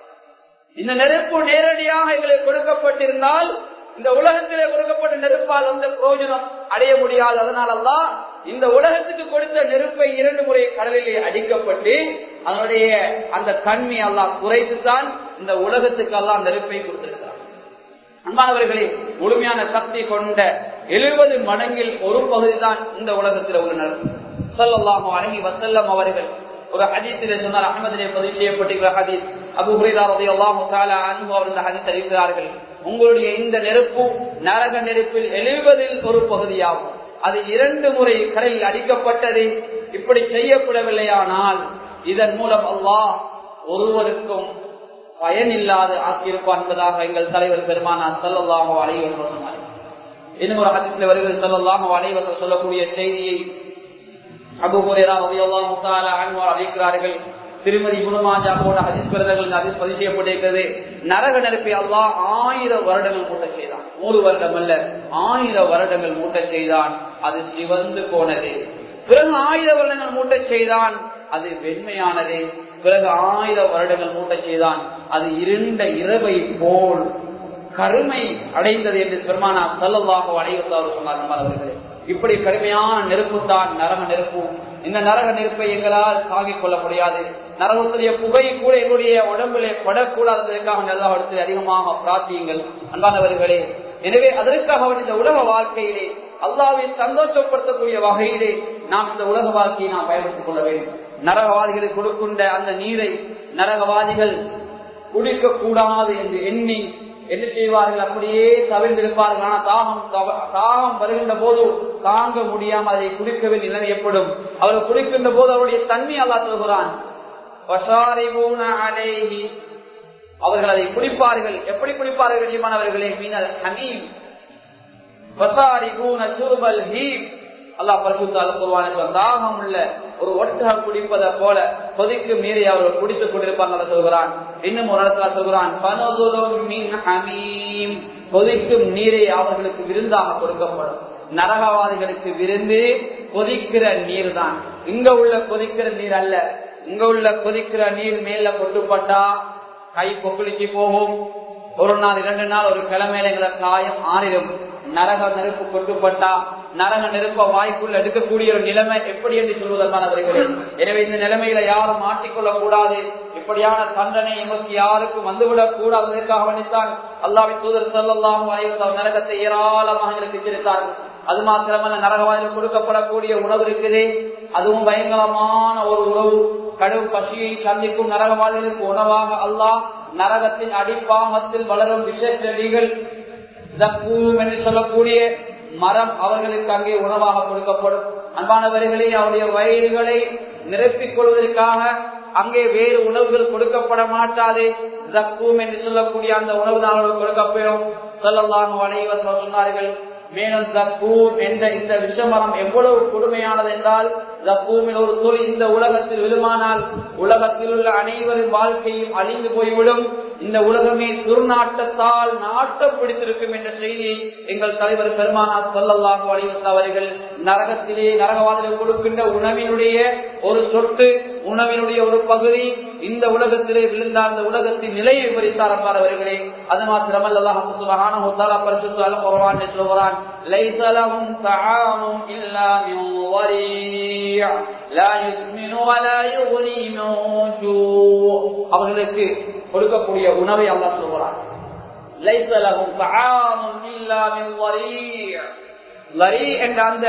Speaker 1: இந்த நெருப்பு நேரடியாக எங்களுக்கு கொடுக்கப்பட்டிருந்தால் இந்த உலகத்திலே கொடுக்கப்பட்ட நெருப்பால் அந்த பிரயோஜனம் அடைய முடியாது அதனாலதான் இந்த உலகத்துக்கு கொடுத்த நெருப்பை இரண்டு முறை கடலிலே அடிக்கப்பட்டு அதனுடைய அந்த தன்மை எல்லாம் குறைத்துத்தான் இந்த உலகத்துக்கு எல்லாம் நெருப்பை கொடுத்திருக்கிறார் அன்பானவர்களே முழுமையான சக்தி கொண்ட எழுபது மடங்கில் ஒரு பகுதி தான் இந்த உலகத்தில் உள்ள நெருப்பு சொல்லலாமோ அழகி வசல்லம் அவர்கள் ஒரு ஹதீஸிலே சொன்னார் அகமதிலே பதிவு செய்யப்பட்டிருக்கிற ஹதீஸ் அபு ஹுரைரா ரலியல்லாஹு தஆலா அன்ஹு அவர் இந்த ஹதீஸ் அறிவிக்கிறார்கள் உங்களுடைய இந்த நெருப்பு நரக நெருப்பில் எழுவதில் ஒரு பகுதியாகும் அது இரண்டு முறை கடலில் அடிக்கப்பட்டது இப்படி செய்யப்படவில்லையானால் இதன் மூலம் அல்லாஹ் ஒருவருக்கும் பயனில்லாது ஆக்கியிருப்பான் என்பதாக எங்கள் தலைவர் பெருமானார் சல்லல்லாஹு அலைவர் சொன்னார் இன்னும் ஒரு ஹதீஸ்ல வருகிறது சல்லல்லாஹு அலைவர் சொல்லக்கூடிய செய்தியை அபுஹுரேரா ரலியல்லாஹு தஆலா அன்ஹு அறிவிக்கிறார்கள் திருமதி குணமாஜா போன்ற ஹதீஸ் பிரதர்கள் ஹதீஸ் பதிவு செய்யப்பட்டிருக்கிறது நரக நெருப்பை அல்லாஹ் ஆயிரம் வருடங்கள் மூட்ட செய்தான் நூறு வருடம் அல்ல ஆயிரம் வருடங்கள் மூட்ட செய்தான் அது சிவந்து போனது பிறகு ஆயிரம் வருடங்கள் மூட்ட செய்தான் அது வெண்மையானது பிறகு ஆயிரம் வருடங்கள் மூட்ட செய்தான் அது இருண்ட இரவை போல் கருமை அடைந்தது என்று பெருமானா சல்லல்லாஹோ அடைவத்தார் சொன்னார் இப்படி கடுமையான நெருப்பு தான் நரக நெருப்பு இந்த நரக நெருப்பை எங்களால் தாங்கிக் கொள்ள முடியாது நரகத்துடைய புகை கூட எங்களுடைய உடம்பிலே படக்கூடாததற்காக நல்லாவடத்தில் அதிகமாக பிரார்த்தியுங்கள் அன்பானவர்களே எனவே அதற்காக இந்த உலக வாழ்க்கையிலே அல்லாவை சந்தோஷப்படுத்தக்கூடிய வகையிலே நாம் இந்த உலக வாழ்க்கையை நாம் பயன்படுத்திக் கொள்ள வேண்டும் நரகவாதிகளுக்கு கொடுக்கின்ற அந்த நீரை நரகவாதிகள் குடிக்க கூடாது என்று எண்ணி என்ன செய்வார்கள் அப்படியே தவிர்ந்திருப்பார்கள் ஆனால் தாகம் தாகம் வருகின்ற போது தாங்க முடியாமல் அதை குடிக்கவே நிலைமை ஏற்படும் அவர்கள் குடிக்கின்ற போது அவருடைய தன்மை அல்லா சொல்கிறான் அவர்கள் அதை குடிப்பார்கள் எப்படி குடிப்பார்கள் கண்ணியமானவர்களே மீனல் ஹமீம் தாகம் உள்ள ஒரு ஒட்டகம் குடிப்பதை போல கொதிக்கும் நீரை அவர்கள் குடித்துக் கொண்டிருப்பாங்க சொல்கிறான் இன்னும் ஒரு இடத்துல சொல்கிறான் கொதிக்கும் நீரை அவர்களுக்கு விருந்தாக கொடுக்கப்படும் நரகவாதிகளுக்கு விருந்து கொதிக்கிற நீர் தான் இங்க உள்ள கொதிக்கிற நீர் அல்ல இங்க உள்ள கொதிக்கிற நீர் மேல கொட்டுப்பட்டா கை கொக்குளிச்சு போகும் ஒரு நாள் இரண்டு நாள் ஒரு கிழமையில எங்களை காயம் ஆறிடும் நரக நெருப்பு கொட்டுப்பட்டா நரக நெருப்ப வாய்க்குள்ள எடுக்கக்கூடிய ஒரு நிலைமை எப்படி என்று சொல்வதற்கானவர்களே எனவே இந்த நிலைமையில யாரும் மாட்டிக்கொள்ளக் கூடாது இப்படியான தண்டனை எமக்கு யாருக்கும் வந்துவிடக் கூடாததற்காக வணித்தான் அல்லாவின் தூதர் செல்லலாம் நரகத்தை ஏராளமாக எங்களுக்கு எச்சரித்தார்கள் அது மாத்திரமல்ல நரகவாதியில் கொடுக்கப்படக்கூடிய உணவு இருக்குதே அதுவும் பயங்கரமான ஒரு உணவு கடும் பசியை சந்திக்கும் நரகவாதிகளுக்கு உணவாக அல்லாஹ் நரகத்தின் அடிப்பாகத்தில் வளரும் விஷ செடிகள் என்று சொல்லக்கூடிய மரம் அவர்களுக்கு அங்கே உணவாக கொடுக்கப்படும் அன்பானவர்களே அவருடைய வயிறுகளை நிரப்பிக் கொள்வதற்காக அங்கே வேறு உணவுகள் கொடுக்கப்பட மாட்டாது ஜக்கூம் என்று சொல்லக்கூடிய அந்த உணவு தான் அவர்கள் கொடுக்கப்படும் சொல்லலாம் அனைவர் சொன்னார்கள் மேலும் ஜக்கூம் என்ற இந்த விஷமரம் எவ்வளவு கொடுமையானது என்றால் ஜக்கூமில் ஒரு தொழில் இந்த உலகத்தில் விழுமானால் உலகத்தில் உள்ள அனைவரின் வாழ்க்கையும் அழிந்து போய்விடும் இந்த உலகமே துர்நாட்டத்தால் நாட்டம் பிடித்திருக்கும் என்ற செய்தியை எங்கள் தலைவர் பெருமானார் சொல்லல்லாக வலியுறுத்த அவர்கள் நரகத்திலே நரகவாதிகள் கொடுக்கின்ற உணவினுடைய ஒரு சொட்டு உணவினுடைய ஒரு பகுதி இந்த உலகத்திலே விழுந்தார் அந்த உலகத்தின் நிலையை விவரித்தார் அவர்களே அது மாத்திரமல்ல பரிசுத்தாலும் சொல்கிறான் ليس لهم طعام إلا من ضريع لا يسمن ولا يغني من جوع அவர்களுக்கு கொடுக்கக்கூடிய உணவை அல்லாஹ் சொல்கிறான் ليس لهم طعام إلا من ضريع லரி என்ற அந்த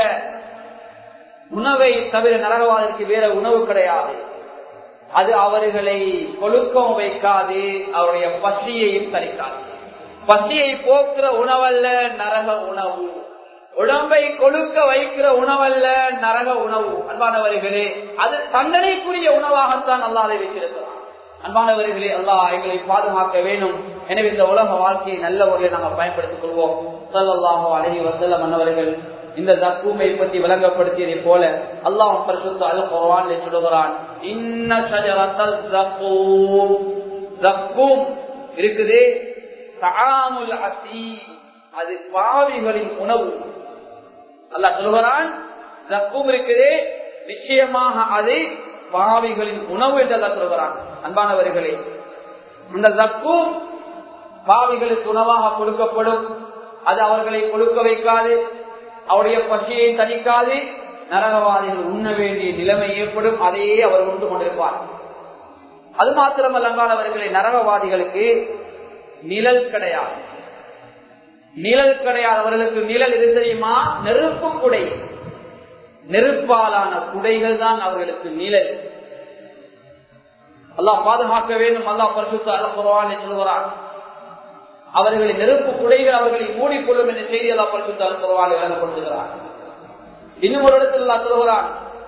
Speaker 1: உணவை தவிர நரகவாதற்கு வேற உணவு கிடையாது அது அவர்களை கொழுக்கம் வைக்காது அவருடைய பசியையும் தரிக்காது பசியை போக்குற உணவல்ல நரக உணவு உடம்பை கொழுக்க வைக்கிற உணவல்ல நரக உணவு அன்பானவர்களே அது தண்டனைக்குரிய உணவாகத்தான் அல்லா அதை வச்சிருக்கிறான் அன்பானவர்களே அல்லாஹ் எங்களை பாதுகாக்க வேணும் எனவே இந்த உலக வாழ்க்கையை நல்ல முறையில் நாங்கள் பயன்படுத்திக் கொள்வோம் சொல்லல்லாமோ அழகி வசல்லம் அன்னவர்கள் இந்த தக்கூமை பற்றி விளங்கப்படுத்தியதை போல அல்லாஹ் பரிசுத்த அல் குர்ஆன் சொல்லுகிறான் இன்ன ஷஜரத்தல் தக்கூம் தக்கூம் இருக்குதே தஆமுல் அசீம் அது பாவிகளின் உணவு அல்லாஹ் சொல்லுகிறான் தக்கூம் இருக்குதே நிச்சயமாக அது பாவிகளின் உணவு என்று அல்லாஹ் சொல்லுகிறான் அன்பானவர்களே இந்த தக்கூம் பாவிகளுக்கு உணவாக கொடுக்கப்படும் அது அவர்களை கொடுக்க வைக்காது அவருடைய பசியை தணிக்காது நரகவாதிகள் உண்ண வேண்டிய நிலைமை ஏற்படும் அதையே அவர் உண்டு கொண்டிருப்பார் அது மாத்திரமல்ல அன்பானவர்களே நரகவாதிகளுக்கு நிழல் கிடையாது நிழல் கிடையாது அவர்களுக்கு நிழல் எது தெரியுமா நெருப்பு குடை நெருப்பாலான குடைகள் தான் அவர்களுக்கு நிழல் அல்லாஹ் பாதுகாக்க வேண்டும் அல்லாஹ் பரிசுத்த அல்ல குரவான் சொல்கிறான் அவர்களை நெருப்பு குடைகள் அவர்களை மூடிக்கொள்ளும் என்ற செய்தி அல்லா பரிசுத்த அல்ல குரவானை வழங்கப்படுத்துகிறார் இன்னும் ஒரு இடத்தில் அல்லா சொல்கிறான்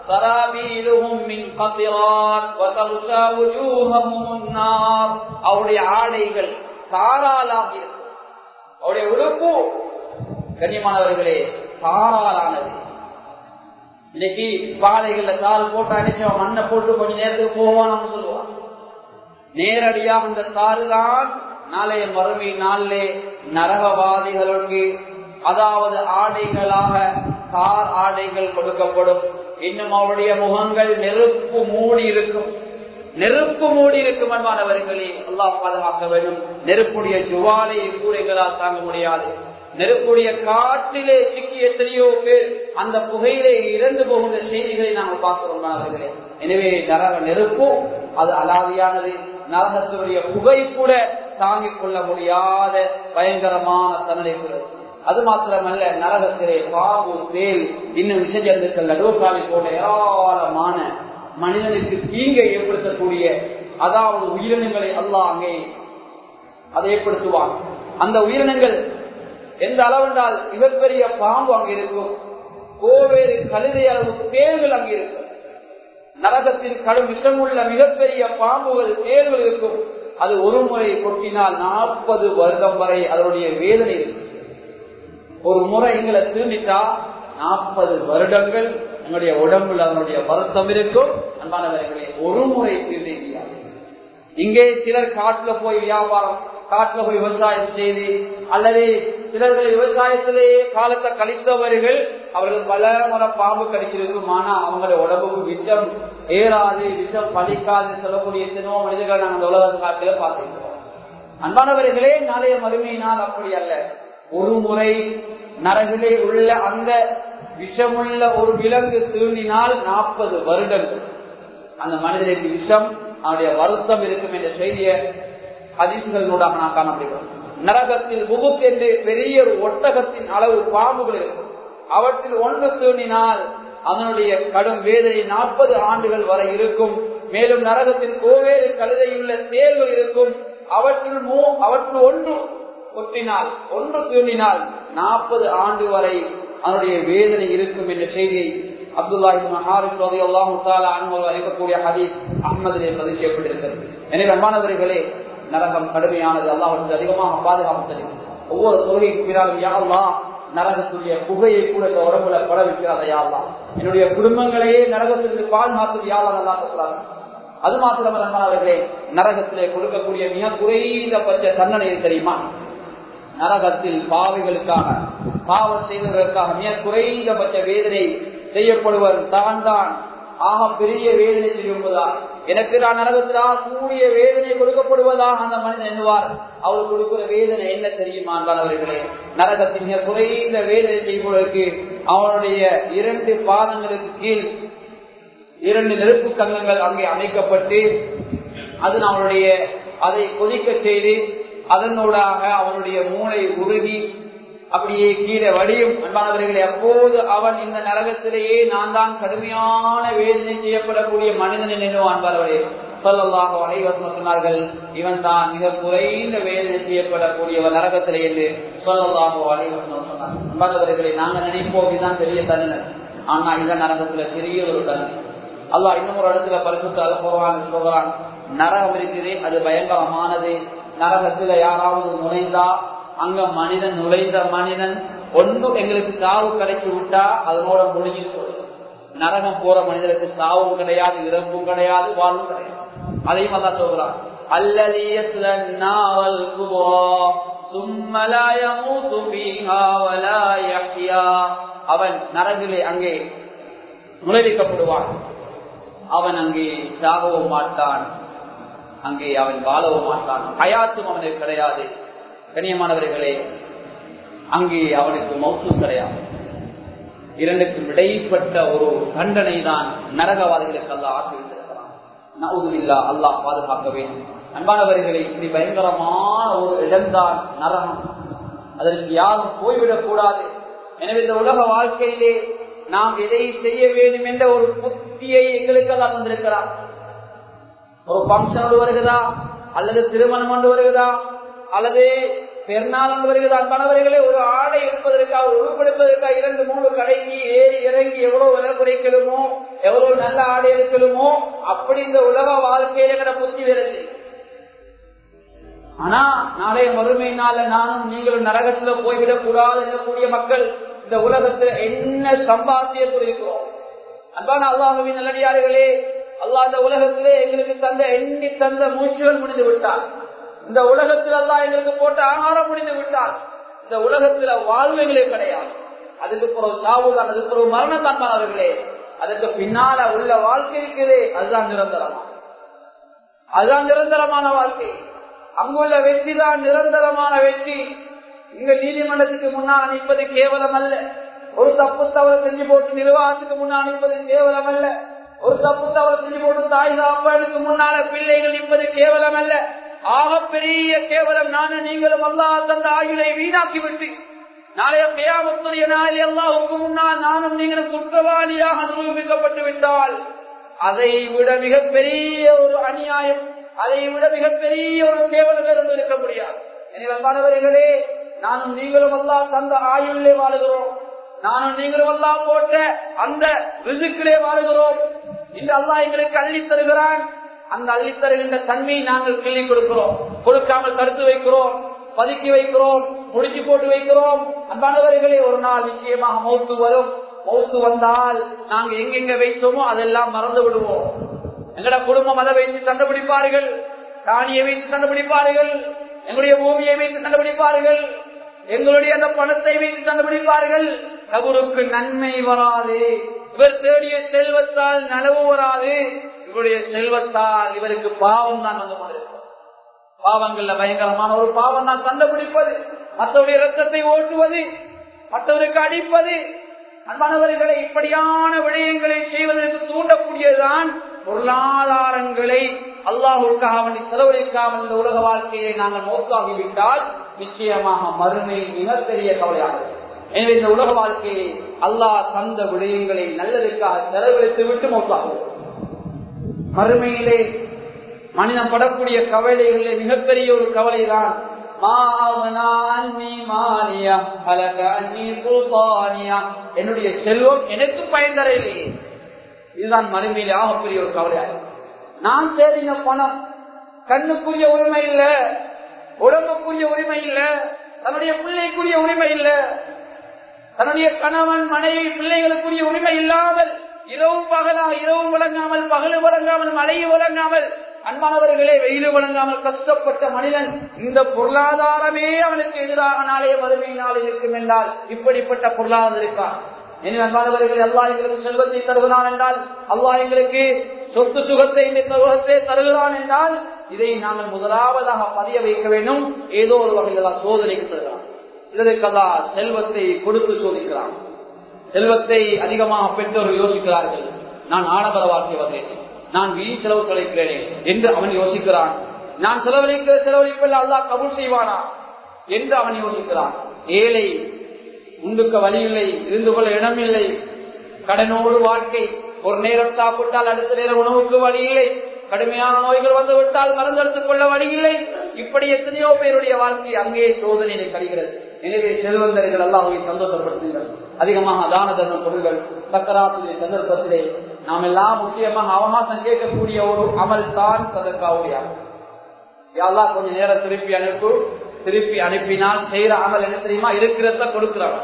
Speaker 1: அவருடைய ஆடைகள் தாராளாக இருக்கும் அவருடைய உடுப்பு கண்ணியமானவர்களே தாராளானது இன்னைக்கு பாலைகள்ல தாள் போட்டு அடிச்சவன் மண்ணை போட்டு கொஞ்ச நேரத்துக்கு போவான்னு சொல்லுவான் நேரடியாக இந்த தாறு தான் நாளைய மறுமை நாளிலே நரகவாதிகளுக்கு அதாவது ஆடைகளாக தார் ஆடைகள் கொடுக்கப்படும் இன்னும் அவருடைய முகங்கள் நெருப்பு மூடி இருக்கும் நெருப்பு மூடி இருக்கும் அன்பானவர்களே அல்லாஹ் பாதுகாக்க வேண்டும் நெருப்புடைய ஜுவாலையை கூரைகளால் தாங்க முடியாது நெருப்புடைய காற்றிலே சிக்கி எத்தனையோ பேர் அந்த புகையிலே இறந்து போகின்ற செய்திகளை நாங்கள் பார்க்கிறோம் மாணவர்களே எனவே நரக நெருப்பு அது அலாதியானது நரகத்தினுடைய புகை கூட தாங்கிக் கொள்ள முடியாத பயங்கரமான தன்னை அது மாத்திரமல்ல நரகத்திலே பாம்பு தேல் இன்னும் விஷஜந்துக்கள் நடுவுக்காலி போல ஏராளமான மனிதனுக்கு தீங்கை ஏற்படுத்தக்கூடிய அதாவது உயிரினங்களை அல்லாஹ் அங்கே அதை ஏற்படுத்துவான் அந்த உயிரினங்கள் எந்த அளவென்றால் மிகப்பெரிய பாம்பு அங்கு இருக்கும் கோவேறு கழுதை அளவு தேர்கள் அங்கு இருக்கும் நரகத்தில் கடும் விஷமுள்ள மிகப்பெரிய பாம்புகள் தேர்கள் இருக்கும் அது ஒரு முறை கொட்டினால் நாற்பது வருடம் வரை அதனுடைய வேதனை இருக்கும் ஒரு முறை எங்களை தீண்டிட்டா நாற்பது வருடங்கள் எங்களுடைய உடம்புல அதனுடைய வருத்தம் இருக்கும் அன்பானவர்களே ஒரு முறை தீண்ட முடியாது இங்கே சிலர் காட்டுல போய் வியாபாரம் காட்டுல போய் விவசாயம் செய்து அல்லது சிலர்கள் விவசாயத்திலேயே காலத்தை கழித்தவர்கள் அவர்கள் பல முறை பாம்பு கடிச்சிருக்கும் ஆனா அவங்களுடைய உடம்புக்கு விஷம் ஏறாது விஷம் பலிக்காது சொல்லக்கூடிய எத்தனோ மனிதர்கள் நாங்கள் அந்த உலக காட்டில பார்த்திருக்கிறோம் அன்பானவர்களே நாளைய மறுமையினால் அப்படி அல்ல ஒரு முறை நரகிலே உள்ள அந்த விஷமுள்ள ஒரு விலங்கு தீண்டினால் நாற்பது வருடங்கள் அந்த மனிதனுக்கு விஷம் அவனுடைய வருத்தம் இருக்கும் என்ற செய்தியை அதிசுகளூடாக நான் காணப்படுகிறோம் நரகத்தில் முகுத் என்று பெரிய ஒரு ஒட்டகத்தின் அளவு பாம்புகள் இருக்கும் அவற்றில் ஒன்று தூண்டினால் அதனுடைய கடும் வேதனை நாற்பது ஆண்டுகள் வரை இருக்கும் மேலும் நரகத்தில் கோவேறு கழுதையுள்ள தேர்வுகள் இருக்கும் அவற்றில் மூ அவற்றில் ஒன்று ஒட்டினால் ஒன்று தூண்டினால் நாற்பது ஆண்டு வரை அதனுடைய வேதனை இருக்கும் என்ற செய்தியை அல்லாஹூத்தாலக்கூடிய ஹதீஸ் அஹ்மதிலே பதிவு செய்யப்பட்டிருக்கிறது எனவே அன்பானவர்களே நரகம் கடுமையானது அல்லாஹ் அதிகமாக பாதுகாப்பு தரும் ஒவ்வொரு தொழுகைக்கு பின்னாலும் யாரெல்லாம் நரகத்துடைய புகையை கூட இந்த உடம்புல பட வைக்கிறதா யாரெல்லாம் என்னுடைய குடும்பங்களையே நரகத்திற்கு பாதுகாத்து யாரெல்லாம் நல்லா சொல்றாங்க அது மாத்திரமல்ல அன்பானவர்களே நரகத்திலே கொடுக்கக்கூடிய மிக குறைந்தபட்ச தண்டனை தெரியுமா நரகத்தில் பாவைகளுக்காக பாவம் செய்தவர்களுக்காக மிக குறைந்தபட்ச வேதனை செய்யப்படுவர் தான் தான் ஆக பெரிய வேதனை செய்யும்போதா எனக்கு நான் நரகத்திலாக கூடிய வேதனை கொடுக்கப்படுவதாக அந்த மனிதன் எண்ணுவார் அவர் கொடுக்கிற வேதனை என்ன தெரியுமா அவர்களே நரகத்தின் மிக குறைந்த வேதனை செய்வதற்கு அவனுடைய இரண்டு பாதங்களுக்கு கீழ் இரண்டு நெருப்பு கங்கங்கள் அங்கே அமைக்கப்பட்டு அது அவனுடைய அதை கொதிக்க செய்து அதனூடாக அவனுடைய மூளை உருகி அப்படியே கீழே வடியும் அன்பானவர்களே அப்போது அவன் இந்த நரகத்திலேயே நான் தான் கடுமையான வேதனை செய்யப்படக்கூடிய மனிதன் நினைவு அன்பானவரே சொல்லலாக அனைவரும் சொன்னார்கள் இவன் தான் மிக குறைந்த வேதனை செய்யப்படக்கூடியவன் நரகத்திலே என்று சொல்லலாக அனைவரும் சொன்னார் அன்பானவர்களை நாங்கள் நினைப்போம் இதுதான் பெரிய தண்டனை ஆனா இந்த நரகத்துல சிறிய ஒரு தண்டனை அல்லாஹ் இன்னும் ஒரு இடத்துல பரிசுத்து அல்பவான் சொல்கிறான் நரகம் இருக்கிறதே அது பயங்கரமானது நரகத்துல யாராவது நுழைந்தா அங்க மனிதன் நுழைந்த மனிதன் ஒன்றும் எங்களுக்கு சாவு கிடைச்சு விட்டா அதனோட முடிஞ்சு நரகம் போற மனிதருக்கு சாவும் கிடையாது இறப்பும் கிடையாது வாழ்வும் கிடையாது அதையும் அல்லா சொல்கிறான் அவன் நரகிலே அங்கே நுழைவிக்கப்படுவான் அவன் அங்கே சாகவும் மாட்டான் அங்கே அவன் வாழவும் மாட்டான் ஹயாத்தும் அவனுக்கு கிடையாது கண்ணியமானவர்களே அங்கே அவனுக்கு மௌத்தும் கிடையாது இரண்டுக்கும் இடைப்பட்ட ஒரு தண்டனை தான் நரகவாதிகளுக்கு அல்ல ஆக்கி வைத்திருக்கிறான் நவுதுல்லா அல்லாஹ் பாதுகாக்க வேண்டும் அன்பானவர்களை இப்படி பயங்கரமான ஒரு இடம்தான் நரகம் அதற்கு யாரும் போய்விடக் கூடாது எனவே இந்த உலக வாழ்க்கையிலே நாம் எதை செய்ய வேண்டும் என்ற ஒரு புத்தியை எங்களுக்கு எல்லாம் வந்திருக்கிறார் ஒரு பங்கன் ஒன்று வருகிறதா அல்லது திருமணம் ஒன்று வருகிறதா அல்லது பெருநாள் ஒன்று வருகிறது அன்பானவர்களே ஒரு ஆடை எடுப்பதற்காக உருவெடுப்பதற்காக இரண்டு மூணு கடைக்கு ஏறி இறங்கி எவ்வளவு விலை குறைக்கலுமோ எவ்வளவு நல்ல ஆடை எடுக்கலுமோ அப்படி இந்த உலக வாழ்க்கையில கிட புத்தி வருது ஆனா நாளைய மறுமை நாள நானும் நீங்களும் நரகத்துல போய்விடக் கூடாது என்னக்கூடிய மக்கள் இந்த உலகத்துல என்ன சம்பாத்தியத்தில் இருக்கிறோம் அன்பான அல்லாஹுவின் நல்லடியார்களே அல்லாஹ் இந்த உலகத்திலே எங்களுக்கு தந்த எண்ணி தந்த மூச்சுகள் முடிந்து விட்டார் இந்த உலகத்தில் அல்லா எங்களுக்கு போட்ட ஆகாரம் முடிந்து விட்டார் இந்த உலகத்துல வாழ்வுகளே கிடையாது அதுக்கு பிறகு சாவு தான் அதுக்கு பிறகு மரணம் தான் அவர்களே அதுக்கு பின்னால உள்ள வாழ்க்கை இருக்குதே அதுதான் நிரந்தரமா அதுதான் நிரந்தரமான வாழ்க்கை அங்குள்ள வெற்றி தான் நிரந்தரமான வெற்றி இங்க நீதிமன்றத்துக்கு முன்னால் அனுப்பது கேவலம் அல்ல ஒரு தப்பு தவறு செஞ்சு போட்டு நிர்வாகத்துக்கு முன்னால் அனுப்பது கேவலம் அல்ல ஒரு தப்பு தவறு செஞ்சு போட்டு தாய் சாப்பாடுக்கு முன்னால பிள்ளைகள் நிற்பது கேவலம் அல்ல ஆக பெரிய கேவலம் நானும் நீங்களும் அல்லா தந்த ஆயுளை வீணாக்கி விட்டு நாளைய கையாமத்துடைய நாளில் எல்லாவுக்கு முன்னால் நானும் நீங்களும் குற்றவாளியாக நிரூபிக்கப்பட்டு விட்டால் அதை விட மிகப்பெரிய ஒரு அநியாயம் அதை விட மிகப்பெரிய ஒரு கேவலம் வேறு இருக்க முடியாது எனவே மாணவர்களே நானும் நீங்களும் அல்லா தந்த ஆயுளே வாழுகிறோம் நானும் நீங்களும் அல்லா போட்ட அந்த ரிசுக்கிலே வாழுகிறோம் இந்த அல்லா எங்களுக்கு அள்ளி தருகிறான் அந்த அள்ளி தருகின்ற தன்மையை நாங்கள் கிள்ளி கொடுக்கிறோம் கொடுக்காமல் தடுத்து வைக்கிறோம் பதுக்கி வைக்கிறோம் முடிச்சு போட்டு வைக்கிறோம் அன்பானவர்களே ஒரு நாள் நிச்சயமாக மௌத்து வரும் மௌத்து வந்தால் நாங்க எங்கெங்க வைத்தோமோ அதெல்லாம் மறந்து விடுவோம் எங்கட குடும்பம் அதை வைத்து கண்டுபிடிப்பார்கள் காணியை வைத்து கண்டுபிடிப்பார்கள் எங்களுடைய பூமியை வைத்து கண்டுபிடிப்பார்கள் எங்களுடைய அந்த பணத்தை வைத்து கண்டுபிடிப்பார்கள் கபருக்கு நன்மை வராது இவர் தேடிய செல்வத்தால் நனவு வராது இவருடைய செல்வத்தால் இவருக்கு பாவம் தான் வந்து கொண்டிருக்கும் பாவங்கள்ல பயங்கரமான ஒரு பாவம் தான் கண்டுபிடிப்பது மற்றவருடைய ரத்தத்தை ஓட்டுவது மற்றவருக்கு அடிப்பது அன்பானவர்களை இப்படியான விடயங்களை செய்வதற்கு தூண்டக்கூடியதுதான் பொருளாதாரங்களை அல்லாஹுக்காக செலவழிக்காமல் இந்த உலக வாழ்க்கையை நாங்கள் மோக்காகிவிட்டால் நிச்சயமாக மறுமை மிகப்பெரிய கவலையாகும் எனவே இந்த உலக வாழ்க்கையை அல்லாஹ் தந்த விடயங்களை நல்லதுக்காக செலவழித்து விட்டு மோக்காகும் மறுமையிலே மனிதன் படக்கூடிய கவலைகளிலே மிகப்பெரிய ஒரு கவலைதான் என்னுடைய செல்வம் எனக்கு பயன் தர இல்லையே இதுதான் மறுமையிலே ஆகப்பெரிய ஒரு கவலையாகும் நான் தேடின பணம் கண்ணுக்குரிய உரிமை இல்ல உடம்புக்குரிய உரிமை இல்ல தன்னுடைய பிள்ளைக்குரிய உரிமை இல்ல தன்னுடைய கணவன் மனைவி பிள்ளைகளுக்குரிய உரிமை இல்லாமல் இரவு பகலா இரவு வழங்காமல் பகலு வழங்காமல் மழையை வழங்காமல் அன்பானவர்களே வெயிலு வழங்காமல் கஷ்டப்பட்ட மனிதன் இந்த பொருளாதாரமே அவனுக்கு எதிராக நாளே வறுமையினால் இருக்கும் என்றால் இப்படிப்பட்ட பொருளாதாரம் இருக்கான் எனவே அன்பானவர்கள் அல்லா எங்களுக்கு செல்வத்தை தருகிறான் என்றால் அல்லாஹ் எங்களுக்கு சொத்து சுகத்தை இந்த சுகத்தை தருகிறான் என்றால் இதை நாங்கள் முதலாவதாக பதிய வைக்க வேண்டும் ஏதோ ஒரு வகையில் சோதனைக்கு தருகிறான் இதற்கல்லா செல்வத்தை கொடுத்து சோதிக்கிறான் செல்வத்தை அதிகமாக பெற்றோர்கள் யோசிக்கிறார்கள் நான் ஆடம்பர வாழ்க்கை வந்தேன் நான் வீண் செலவு செலவிக்கிறேனே என்று அவன் யோசிக்கிறான் நான் செலவழிக்கிற செலவழிப்பில் அல்லா கபூல் செய்வானா என்று அவன் யோசிக்கிறான் ஏழை உண்டுக்க வழி இல்லை இருந்து கொள்ள இடமில்லை கடனோடு வாழ்க்கை ஒரு நேரம் சாப்பிட்டால் அடுத்த நேரம் உணவுக்கு வழி இல்லை கடுமையான நோய்கள் வந்து விட்டால் மருந்தெடுத்துக் கொள்ள வழி இல்லை இப்படி எத்தனையோ பேருடைய வாழ்க்கை அங்கே சோதனையை கழிகிறது எனவே செல்வந்தர்கள் எல்லாம் அவை சந்தோஷப்படுத்துங்கள் அதிகமாக தான தர்ம பொருள்கள் சக்கராத்துடைய சந்தர்ப்பத்திலே நாம் எல்லாம் முக்கியமாக அவகாசம் கேட்கக்கூடிய ஒரு அமல் தான் சதற்காவுடைய யாரெல்லாம் கொஞ்ச நேரம் திருப்பி அனுப்பு திருப்பி அனுப்பினால் செய்யற அமல் என்ன தெரியுமா இருக்கிறத கொடுக்கிறவன்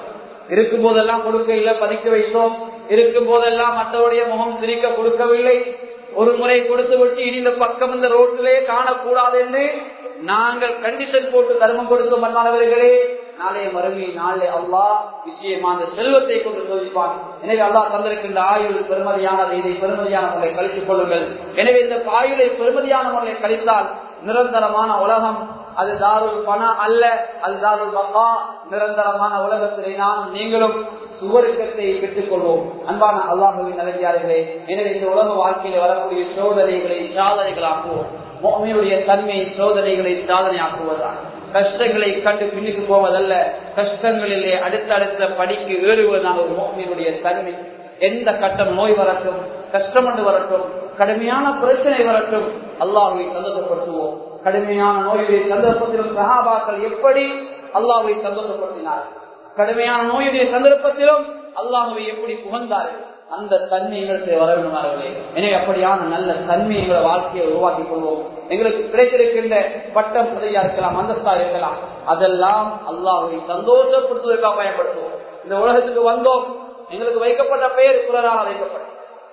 Speaker 1: இருக்கும் போதெல்லாம் கொடுக்க இல்லை பதுக்க வைத்தோம் இருக்கும் போதெல்லாம் மற்றவருடைய முகம் சிரிக்க கொடுக்கவில்லை ஒரு முறை கொடுத்து விட்டு இனி இந்த பக்கம் இந்த ரோட்டிலே காணக்கூடாது என்று நாங்கள் கண்டிஷன் போட்டு தர்மம் கொடுத்தோம் மன்மானவர்களே நாளைய மறுமை நாளை அல்லாஹ் நிச்சயமா அந்த செல்வத்தை கொண்டு சோதிப்பான் எனவே அல்லாஹ் தந்திருக்கின்ற ஆயுள் பெருமதியானது இதை பெருமதியான முறையை கழித்துக் கொள்ளுங்கள் எனவே இந்த ஆயுளை பெருமதியான முறையை கழித்தால் நிரந்தரமான உலகம் அது தாருல் பண அல்ல அது தாருல் பகா நிரந்தரமான உலகத்திலே நாம் நீங்களும் சுவருக்கத்தை பெற்றுக் கொள்வோம் அன்பான அல்லாஹுவின் நிலையாளர்களே எனவே இந்த உலக வாழ்க்கையில் வரக்கூடிய சோதனைகளை சாதனைகளாக்குவோம் மோமியுடைய தன்மை சோதனைகளை சாதனையாக்குவதுதான் கஷ்டங்களை கண்டு பின்னுக்கு போவதல்ல கஷ்டங்களிலே அடுத்தடுத்த படிக்கு ஏறுவதுதான் ஒரு மோமியினுடைய தன்மை எந்த கட்டம் நோய் வரட்டும் கஷ்டம் என்று வரட்டும் கடுமையான பிரச்சனை வரட்டும் அல்லாஹுவை சந்தோஷப்படுத்துவோம் கடுமையான நோயுடைய சந்தர்ப்பத்திலும் சகாபாக்கள் எப்படி அல்லாஹுவை சந்தோஷப்படுத்தினார் கடுமையான நோயுடைய சந்தர்ப்பத்திலும் அல்லாஹுவை எப்படி புகழ்ந்தார்கள் அந்த தன்மைகளுக்கு வர வேண்டுமார்களே எனவே அப்படியான நல்ல தன்மைகளை வாழ்க்கையை உருவாக்கி கொள்வோம் எங்களுக்கு கிடைத்திருக்கின்ற பட்டம் பதவியா இருக்கலாம் அந்தஸ்தா இருக்கலாம் அதெல்லாம் அல்லாஹுவை சந்தோஷப்படுத்துவதற்காக பயன்படுத்துவோம் இந்த உலகத்துக்கு வந்தோம் எங்களுக்கு வைக்கப்பட்ட பெயர் பிறரால் வைக்கப்பட்டது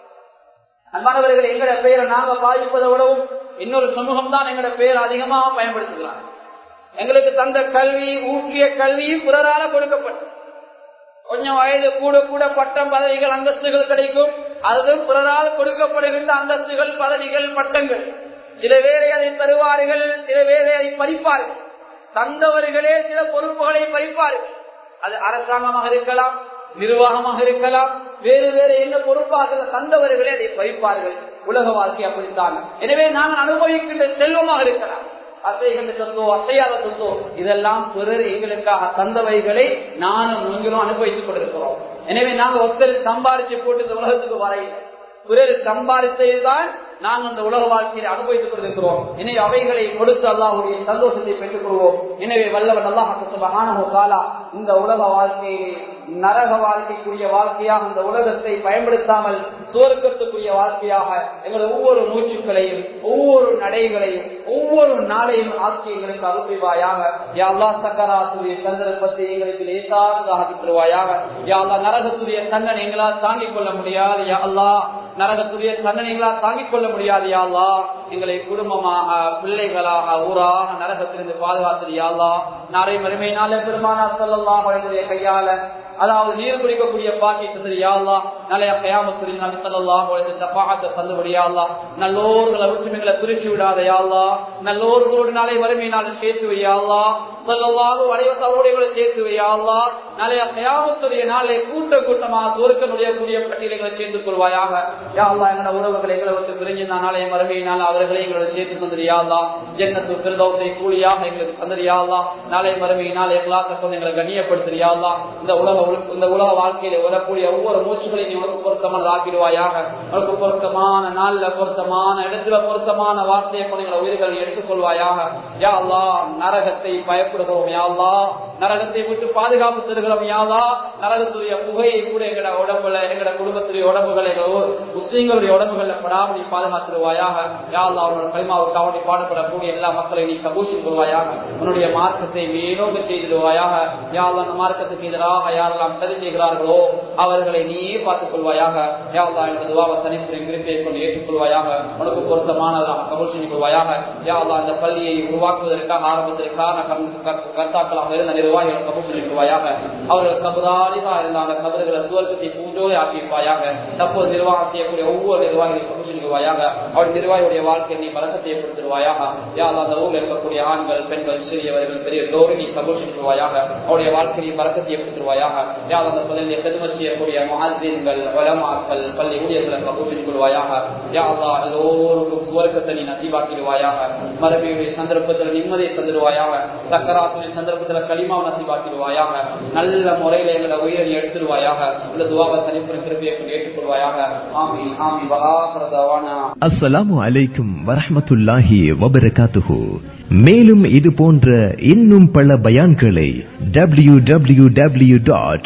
Speaker 1: அன்பானவர்கள் எங்கட பெயரை நாங்க பாதிப்பதை விடவும் இன்னொரு சமூகம் தான் எங்கட பெயர் அதிகமாக பயன்படுத்துகிறார் எங்களுக்கு தந்த கல்வி ஊக்கிய கல்வியும் பிறரால கொடுக்கப்பட்டது கொஞ்சம் வயது கூட கூட பட்டம் பதவிகள் அந்தஸ்துகள் கிடைக்கும் அதுவும் பிறரால் கொடுக்கப்படுகின்ற அந்தஸ்துகள் பதவிகள் பட்டங்கள் சில வேலை அதை தருவார்கள் சில வேலை அதை பறிப்பார்கள் தந்தவர்களே சில பொறுப்புகளை பறிப்பார்கள் அது அரசாங்கமாக இருக்கலாம் நிர்வாகமாக இருக்கலாம் வேறு வேறு என்ன பொறுப்பாக தந்தவர்களே அதை பறிப்பார்கள் உலக வாழ்க்கை அப்படித்தான் எனவே நாங்கள் அனுபவிக்கின்ற செல்வமாக இருக்கலாம் அசைகின்ற சொத்தோ அசையாத சொத்தோ இதெல்லாம் பிறர் எங்களுக்காக தந்தவைகளை நானும் நீங்களும் அனுபவித்துக் கொண்டிருக்கிறோம் எனவே நாங்கள் ஒருத்தர் சம்பாதிச்சு போட்டு இந்த உலகத்துக்கு வரையில்லை பிறர் சம்பாதித்ததுதான் நாங்கள் அந்த உலக வாழ்க்கையை அனுபவித்துக் கொண்டிருக்கிறோம் எனவே அவைகளை கொடுத்து அல்லாஹுடைய சந்தோஷத்தை பெற்றுக் கொள்வோம் எனவே வல்லவன் அல்லாஹ் காலா இந்த உலக வாழ்க்கையிலே நரக வாழ்க்கைக்குரிய வாழ்க்கையாக இந்த உலகத்தை பயன்படுத்தாமல் சுவர்க்கத்துக்குரிய வாழ்க்கையாக எங்கள் ஒவ்வொரு மூச்சுக்களையும் ஒவ்வொரு நடைகளையும் ஒவ்வொரு நாளையும் ஆட்சி எங்களுக்கு அருள்வாயாக யாழ்லா சக்கராத்துடைய சந்தர்ப்பத்தை எங்களுக்கு லேசானதாக தருவாயாக யாழ்லா நரகத்துடைய தண்டனை எங்களால் தாங்கிக் கொள்ள முடியாது யா அல்லா நரகத்துடைய தண்டனை எங்களால் தாங்கிக் கொள்ள முடியாது யாழ்லா எங்களை குடும்பமாக பிள்ளைகளாக ஊராக நரகத்திலிருந்து பாதுகாத்தது யாழ்லா நாளை மறுமை நாளை பெருமானா சொல்லலாம் கையால அதாவது நீர் குடிக்கக்கூடிய பாக்கி தந்தது யாழ்லா நல்ல கயாமத்துடைய நபி சொல்லலாம் சப்பாத்தை தந்துபடி யாழ்லா நல்லோர்களை விட்டுமைகளை பிரிச்சு விடாத யாழ்லா நல்லோர்களோடு நாளை வறுமை நாளை சேர்த்து வையாள்லா சொல்லவாறு வளைவத்தோடைகளை சேர்த்து வையாள்லா நாளைய கயாமத்துடைய நாளை கூட்ட கூட்டமாக சுருக்கனுடைய கூடிய பட்டியல்களை சேர்ந்து கொள்வாயாக யாழ்லா எங்களோட உறவுகளை எங்களை விட்டு பிரிஞ்சு நாளைய மறுமை நாள் அவர்களை எங்களோட சேர்த்து தந்தது யாழ்லா ஜன்னத்து பிரதோசை கூலியாக எங்களுக்கு தந்தது யாழ்லா நாளை மறுமை நாள் எங்களாக்க கொண்டு எங்களை கண்ணியப்படுத்துது யாழ்லா இந்த உலக இந்த உலக வாழ்க்கையில வரக்கூடிய ஒவ்வொரு மூச்சுகளையும் நீ உனக்கு பொருத்தமான ஆக்கிடுவாயாக உனக்கு பொருத்தமான நாள்ல பொருத்தமான இடத்துல பொருத்தமான வார்த்தையை கொண்டு எங்களை உயிர்களை எடுத்துக்கொள்வாயாக யா அல்லா நரகத்தை பயப்படுகிறோம் யா அல்லா நரகத்தை விட்டு பாதுகாப்பு தருகிறோம் யாதா நரகத்துடைய புகையை கூட எங்கட உடம்புல எங்கட குடும்பத்துடைய உடம்புகளை முஸ்லீம்களுடைய உடம்புகள்ல படாமல் நீ பாதுகாத்துருவாயாக யாழ்லா அவனோட கைமாவுக்கு அவனை பாடுபடக்கூடிய எல்லா மக்களையும் நீ கபூசி கொள்வாயாக உன்னுடைய மார்க்கத்தை மேலோங்க செய்திடுவாயாக யாழ்லா அந்த மார்க்கத்துக்கு எதிராக யாரெல்லாம் சரி செய்கிறார்களோ அவர்களை நீயே பார்த்துக் கொள்வாயாக யாழ்லா எனது துவாவை தனிப்புரை விருப்பை கொண்டு ஏற்றுக்கொள்வாயாக உனக்கு பொருத்தமானதாக கபூல் செய்து கொள்வாயாக யாழ்லா அந்த பள்ளியை உருவாக்குவதற்காக ஆரம்பத்திற்கான கர்த்தாக்களாக இருந்த நிர்வாகிகள் கபூல் செய்து கொள்வாயாக அவர்கள் கபுராலிகா இருந்த அந்த கபறுகளை சுவர்க்கத்தை பூஜோவை ஆக்கியிருப்பாயாக தற்போது நிர்வாகம் செய்யக்கூடிய ஒவ்வொரு நிர்வாகிகளையும் கபூல் செய்து கொள்வாயாக அவருடைய நிர்வாகியுடைய வாழ்க்கையை நீ பலக்கத்தை ஏற்படுத்திடுவாயாக யாழ்லா அந்த ஊரில் இருக்கக்கூடிய ஆண்கள் பெண்கள் சிறியவர்கள் பெரிய தோறு நீ கபூல் செய்து கொள்வாயாக அவருடைய வாழ்க்கையை பலக்கத்தை ஏற்படுத்திடுவாயாக யாழ் அந்த பகுதியில் செதும செய்யக்கூடிய மாதின்கள் வளமாக்கள் பள்ளி ஊழியர்களை கபூல் செய்து கொள்வாயாக யாழ்லா எல்லோருக்கும் சுவர்க்கத்தை நீ நசிவாக்கிடுவாயாக மரபியுடைய சந்தர்ப்பத்தில் நிம்மதியை தந்துடுவாயாக சக்கராத்துடைய சந்தர்ப்பத்தில் களிமாவை நசிவாக்கிடுவாயாக நல்ல முறையில எங்களை உயிரை எடுத்துடுவாயாக உள்ள துவாவை தனிப்புற திருப்பியை ஏற்றுக்கொள்வாயாக ஆமி ஆமி வகாபிரதவானா
Speaker 2: அஸ்ஸலாமு அலைக்கும் வரஹ்மத்துல்லாஹி வபரகாத்துஹு மேலும் இது போன்ற இன்னும் பல பயான்களை W W W dot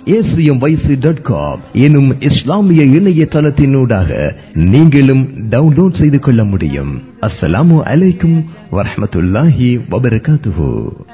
Speaker 2: dot com எனும் இஸ்லாமிய இணையதளத்தினூடாக நீங்களும் டவுன்லோட் செய்து கொள்ள முடியும் அஸ்ஸலாமு அலைக்கும் வரஹ்மத்துல்லாஹி வபரகாத்துஹு